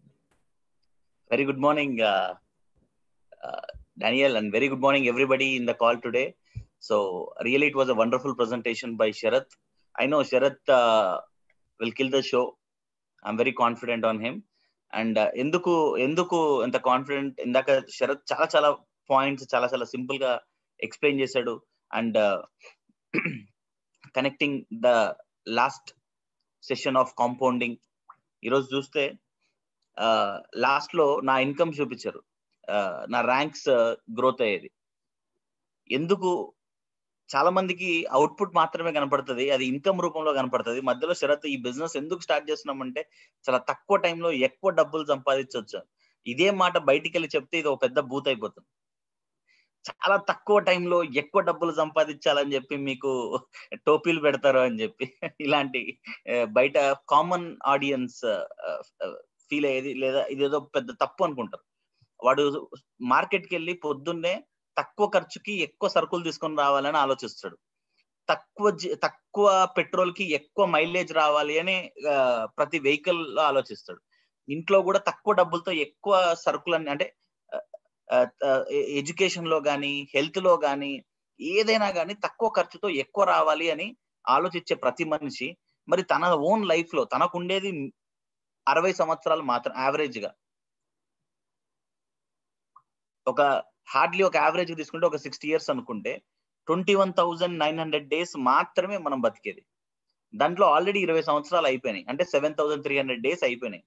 S7: Very good morning, uh, uh, Daniel, and very good morning, everybody in the call today. So, really, it was a wonderful presentation by Sharath. I know Sharath uh, will kill the show. I'm very confident on him. And ఎందుకు ఎందుకు ఎంత confident ఇందాక శరత్ చాలా చాలా points చాలా చాలా simple గా explain చేశాడు and connecting the last session of compounding ఈరోజు చూస్తే లాస్ట్ లో నా ఇన్కమ్ చూపించారు నా ర్యాంక్స్ గ్రోత్ అయ్యేది ఎందుకు చాలా మందికి అవుట్పుట్ మాత్రమే కనపడుతుంది అది ఇన్కమ్ రూపంలో కనపడుతుంది మధ్యలో షరత్ ఈ బిజినెస్ ఎందుకు స్టార్ట్ చేస్తున్నామంటే చాలా తక్కువ టైంలో ఎక్కువ డబ్బులు సంపాదించవచ్చు ఇదే మాట బయటికి వెళ్ళి చెప్తే ఇది ఒక పెద్ద బూత్ అయిపోతుంది చాలా తక్కువ టైంలో ఎక్కువ డబ్బులు సంపాదించాలని చెప్పి మీకు టోపీలు పెడతారు అని చెప్పి ఇలాంటి బయట కామన్ ఆడియన్స్ ఫీల్ అయ్యేది లేదా ఇదేదో పెద్ద తప్పు అనుకుంటారు వాడు మార్కెట్కి వెళ్ళి పొద్దున్నే తక్కువ ఖర్చుకి ఎక్కువ సరుకులు తీసుకొని రావాలని ఆలోచిస్తాడు తక్కువ తక్కువ పెట్రోల్ కి ఎక్కువ మైలేజ్ రావాలి అని ప్రతి వెహికల్ లో ఆలోచిస్తాడు ఇంట్లో కూడా తక్కువ డబ్బులతో ఎక్కువ సరుకులన్నీ అంటే ఎడ్యుకేషన్ లో కానీ హెల్త్ లో కానీ ఏదైనా కానీ తక్కువ ఖర్చుతో ఎక్కువ రావాలి అని ఆలోచించే ప్రతి మనిషి మరి తన ఓన్ లైఫ్ లో తనకు ఉండేది అరవై సంవత్సరాలు మాత్రం యావరేజ్ గా ఒక హార్డ్లీ ఒక యావరేజ్ తీసుకుంటే ఒక సిక్స్టీ ఇయర్స్ అనుకుంటే twenty one thousand nine hundred days మాత్రమే మనం బతికేది దాంట్లో ఆల్రెడీ ఇరవై సంవత్సరాలు అయిపోయినాయి అంటే seven thousand three hundred days అయిపోయినాయి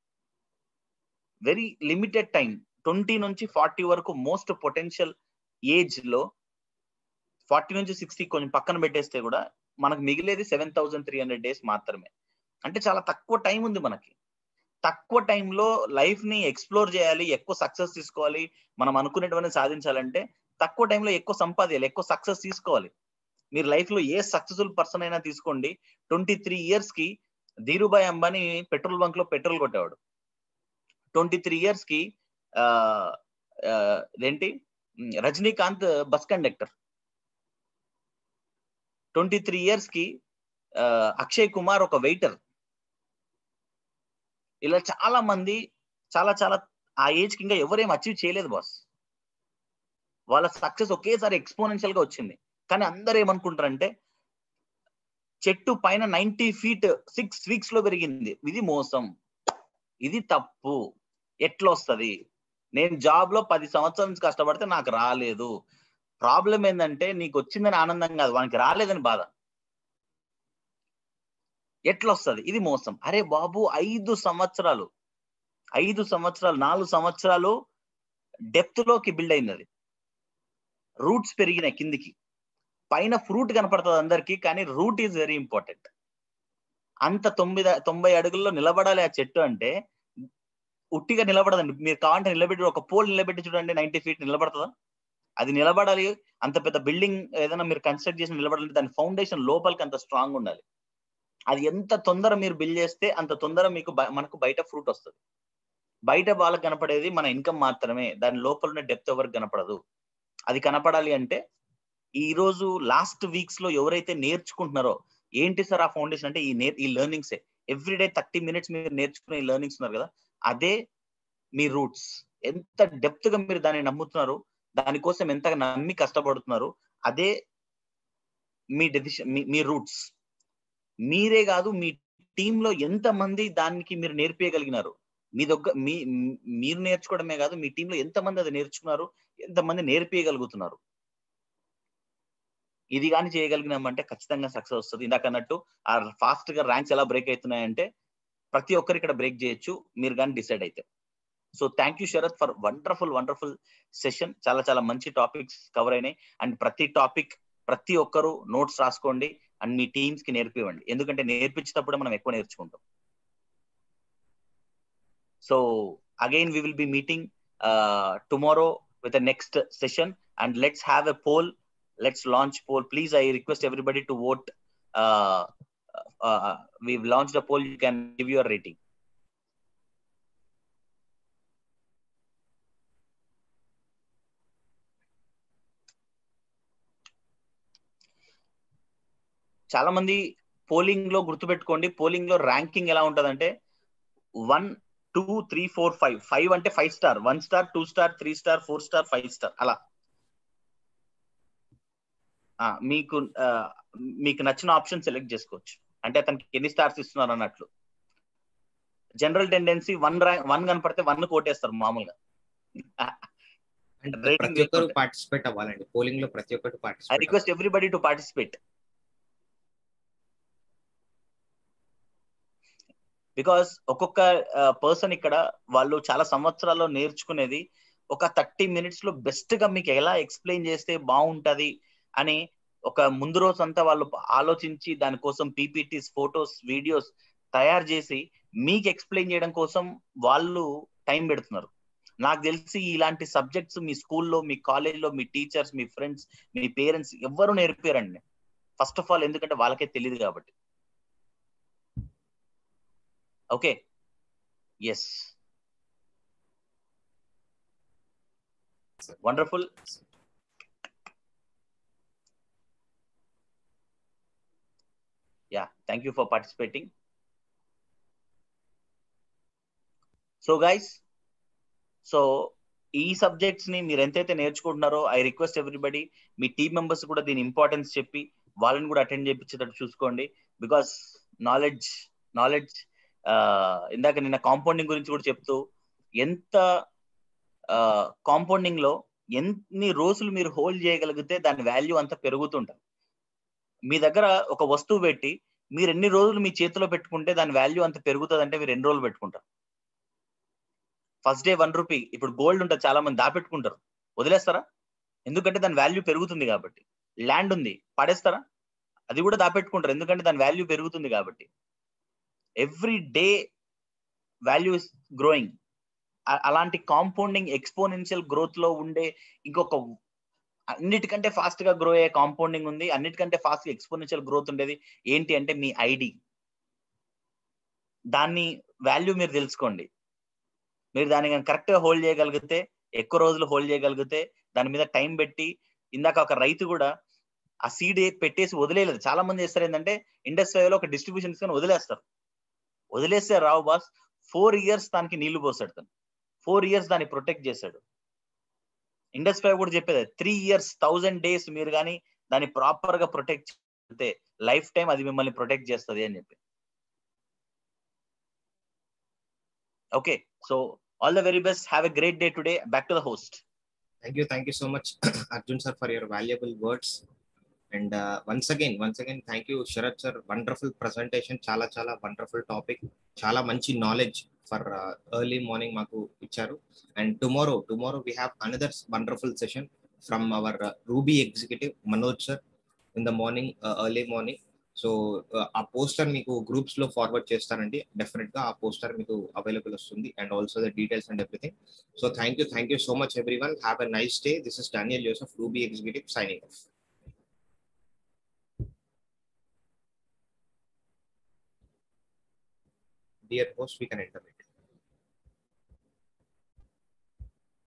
S7: వెరీ లిమిటెడ్ టైం ట్వంటీ నుంచి ఫార్టీ వరకు మోస్ట్ పొటెన్షియల్ ఏజ్ లో ఫార్టీ నుంచి సిక్స్టీ కొంచెం పక్కన పెట్టేస్తే కూడా మనకు మిగిలేది seven thousand three hundred days మాత్రమే అంటే చాలా తక్కువ టైం ఉంది మనకి తక్కువ టైంలో లైఫ్ ని ఎక్స్ప్లోర్ చేయాలి ఎక్కువ సక్సెస్ తీసుకోవాలి మనం అనుకునేటువంటి సాధించాలంటే తక్కువ టైంలో ఎక్కువ సంపాదించాలి ఎక్కువ సక్సెస్ తీసుకోవాలి మీరు లైఫ్ లో ఏ సక్సెస్ఫుల్ పర్సన్ అయినా తీసుకోండి ట్వంటీ త్రీ ఇయర్స్ కి ధీరుభాయ్ అంబానీ పెట్రోల్ బంక్ లో పెట్రోల్ కొట్టేవాడు ట్వంటీ త్రీ ఇయర్స్ కి ఏంటి Rajinikanth bus conductor twenty three years కి అక్షయ్ కుమార్ ఒక వెయిటర్ ఇలా చాలా మంది చాలా చాలా ఆ ఏజ్ కి ఇంకా ఎవరేం అచీవ్ చేయలేదు బాస్ వాళ్ళ సక్సెస్ ఒకేసారి ఎక్స్పోనెన్షియల్ గా వచ్చింది కానీ అందరు ఏమనుకుంటారంటే చెట్టు పైన నైన్టీ ఫీట్ సిక్స్ వీక్స్ లో పెరిగింది ఇది మోసం ఇది తప్పు ఎట్లా వస్తుంది నేను జాబ్ లో పది సంవత్సరాల నుంచి కష్టపడితే నాకు రాలేదు ప్రాబ్లం ఏంటంటే నీకు వచ్చిందని ఆనందం కాదు వానికి రాలేదని బాధ ఎట్లా వస్తుంది ఇది మోసం అరే బాబు ఐదు సంవత్సరాలు ఐదు సంవత్సరాలు నాలుగు సంవత్సరాలు డెప్త్ లోకి బిల్డ్ అయింది అది రూట్స్ పెరిగినాయి కిందికి పైన ఫ్రూట్ కనపడుతుంది అందరికి కానీ రూట్ ఈజ్ వెరీ ఇంపార్టెంట్ అంత తొమ్మిది తొంభై అడుగుల్లో నిలబడాలి ఆ చెట్టు అంటే ఉట్టిగా నిలబడదండి మీరు కావాలంటే నిలబెట్టి ఒక పోల్ నిలబెట్టి చూడండి నైన్టీ ఫీట్ నిలబడుతుందా అది నిలబడాలి అంత పెద్ద బిల్డింగ్ ఏదైనా మీరు కన్స్ట్రక్ట్ చేసి నిలబడాలి దాని ఫౌండేషన్ లోపలికి అంత స్ట్రాంగ్ ఉండాలి అది ఎంత తొందర మీరు బిల్డ్ చేస్తే అంత తొందర మీకు మనకు బయట ఫ్రూట్ వస్తుంది బయట వాళ్ళకి కనపడేది మన ఇన్కమ్ మాత్రమే దాని లోపల ఉన్న డెప్త్ ఎవరికి కనపడదు అది కనపడాలి అంటే ఈ రోజు లాస్ట్ వీక్స్ లో ఎవరైతే నేర్చుకుంటున్నారో ఏంటి సార్ ఆ ఫౌండేషన్ అంటే ఈ నేర్ ఈ లెర్నింగ్సే ఎవ్రీడే థర్టీ మినిట్స్ మీరు నేర్చుకునే ఈ లెర్నింగ్స్ ఉన్నారు కదా అదే మీ రూట్స్ ఎంత డెప్త్ గా మీరు దాన్ని నమ్ముతున్నారు దానికోసం ఎంతగా నమ్మి కష్టపడుతున్నారు అదే మీ డెసిషన్ మీ రూట్స్ మీరే కాదు మీ టీంలో ఎంత మంది దానికి మీరు నేర్పించగలిగినారు మీ దగ్గర మీ మీరు నేర్చుకోవడమే కాదు మీ టీంలో ఎంతమంది అది నేర్చుకున్నారు ఎంతమంది నేర్పించగలుగుతున్నారు ఇది కానీ చేయగలిగినామంటే ఖచ్చితంగా సక్సెస్ వస్తుంది ఇందాక అన్నట్టు ఆ ఫాస్ట్ గా ర్యాంక్స్ ఎలా బ్రేక్ అవుతున్నాయంటే ప్రతి ఒక్కరు ఇక్కడ బ్రేక్ చేయొచ్చు మీరు కానీ డిసైడ్ అయితే so thank you Sharath for wonderful wonderful session చాలా చాలా మంచి టాపిక్స్ కవర్ అయినాయి అండ్ ప్రతి టాపిక్ ప్రతి ఒక్కరు నోట్స్ రాసుకోండి అండ్ మీ టీమ్స్ కి నేర్పివ్వండి ఎందుకంటే నేర్పించేటప్పుడు మనం ఎక్కువ నేర్చుకుంటాం so again we will be meeting tomorrow with next session and let's have a poll let's launch poll please i request everybody to vote uh, uh, uh, we've launched a poll you can give your rating చాలా మంది polling లో గుర్తుపెట్టుకోండి polling లో ranking ఎలా ఉంటదంటే one two three four five five అంటే five star one star two star three star four star five star అలా మీకు మీకు నచ్చిన ఆప్షన్ సెలెక్ట్ చేసుకోవచ్చు అంటే అతనికి ఎన్ని స్టార్స్ ఇస్తున్నారు అన్నట్లు general tendency one rank one కనపడితే వన్ కోటేస్తారు మామూలుగా
S1: ప్రతి ఒక్కరు పార్టిసిపేట్ అవ్వాలండి పోలింగ్ లో ప్రతి ఒక్కరు
S7: I request everybody to participate because ఒక్కొక్క పర్సన్ ఇక్కడ వాళ్ళు చాలా సంవత్సరాల్లో నేర్చుకునేది ఒక థర్టీ మినిట్స్ లో బెస్ట్ గా మీకు ఎలా ఎక్స్ప్లెయిన్ చేస్తే బాగుంటది అని ఒక ముందు రోజు అంతా వాళ్ళు ఆలోచించి దానికోసం పీపీటీస్ ఫొటోస్ వీడియోస్ తయారు చేసి మీకు ఎక్స్ప్లెయిన్ చేయడం కోసం వాళ్ళు టైం పెడుతున్నారు నాకు తెలిసి ఇలాంటి సబ్జెక్ట్స్ మీ స్కూల్లో మీ కాలేజ్లో మీ టీచర్స్ మీ ఫ్రెండ్స్ మీ పేరెంట్స్ ఎవ్వరు నేర్పారండి ఫస్ట్ ఆఫ్ ఆల్ ఎందుకంటే వాళ్ళకే తెలియదు కాబట్టి okay yes wonderful yeah thank you for participating so guys so ఈ సబ్జెక్ట్స్ ని మీరు ఎంతైతే నేర్చుకుంటున్నారో ఐ రిక్వెస్ట్ ఎవ్రీబడి మీ టీమ్ మెంబర్స్ కూడా దీని ఇంపార్టెన్స్ చెప్పి వాళ్ళని కూడా అటెండ్ చేయించేటట్టు చూసుకోండి బికాస్ నాలెడ్జ్ నాలెడ్జ్ ఇందాక నిన్న కాంపౌండింగ్ గురించి కూడా చెప్తూ ఎంత కాంపౌండింగ్ లో ఎన్ని రోజులు మీరు హోల్డ్ చేయగలిగితే దాని వాల్యూ అంత పెరుగుతుంటారు మీ దగ్గర ఒక వస్తువు పెట్టి మీరు ఎన్ని రోజులు మీ చేతిలో పెట్టుకుంటే దాని వాల్యూ అంత పెరుగుతుంది అంటే మీరు ఎన్ని రోజులు పెట్టుకుంటారు ఫస్ట్ డే వన్ రూపీ ఇప్పుడు గోల్డ్ ఉంటుంది చాలా మంది దాపెట్టుకుంటారు వదిలేస్తారా ఎందుకంటే దాని వాల్యూ పెరుగుతుంది కాబట్టి ల్యాండ్ ఉంది పడేస్తారా అది కూడా దాపెట్టుకుంటారు ఎందుకంటే దాని వాల్యూ పెరుగుతుంది కాబట్టి every day value is growing అలాంటి కాంపౌండింగ్ ఎక్స్పోనెన్షియల్ గ్రోత్ లో ఉండే ఇంకొక అన్నిటికంటే ఫాస్ట్ గా గ్రో అయ్యే కాంపౌండింగ్ ఉంది అన్నిటికంటే ఫాస్ట్ గా ఎక్స్పోనెన్షియల్ గ్రోత్ ఉండేది ఏంటి అంటే మీ ఐడి దాన్ని వాల్యూ మీరు తెలుసుకోండి మీరు దాన్ని కరెక్ట్ గా హోల్డ్ చేయగలిగితే ఎక్కువ రోజులు హోల్డ్ చేయగలిగితే దాని మీద టైం పెట్టి ఇందాక ఒక రైతు కూడా ఆ సీడ్ పెట్టేసి వదిలేదు చాలా మంది చేస్తారు ఏంటంటే ఇండస్ట్రీలో ఒక డిస్ట్రిబ్యూషన్ తీసుకొని వదిలేస్తారు వదిలేస్తే రావు బాస్ ఫోర్ ఇయర్స్ దానికి నీళ్లు పోసాడు తను ఫోర్ ఇయర్స్ దాన్ని ప్రొటెక్ట్ చేశాడు ఇండస్ట్రీ కూడా చెప్పేది త్రీ ఇయర్స్ థౌజండ్ డేస్ మీరు కానీ దాన్ని ప్రాపర్ గా ప్రొటెక్ట్ చేస్తే లైఫ్ టైం అది మిమ్మల్ని ప్రొటెక్ట్ చేస్తుంది అని చెప్పి okay so all the very best have a great day today back to the host
S1: thank you thank you so much Arjun sir for your valuable words and once again once again thank you Sharath sir wonderful presentation చాలా చాలా wonderful topic చాలా మంచి knowledge for early morning మాకు ఇచ్చారు and tomorrow tomorrow we have another wonderful session from our Ruby executive Manoj sir in the morning early morning so ఆ poster మీకు groups లో forward చేస్తానండి డెఫినెట్ గా ఆ పోస్టర్ మీకు అవైలబుల్ వస్తుంది and also the details and everything so thank you thank you so much everyone have a nice day this is Daniel Joseph Ruby executive signing off dear host, we can enter it.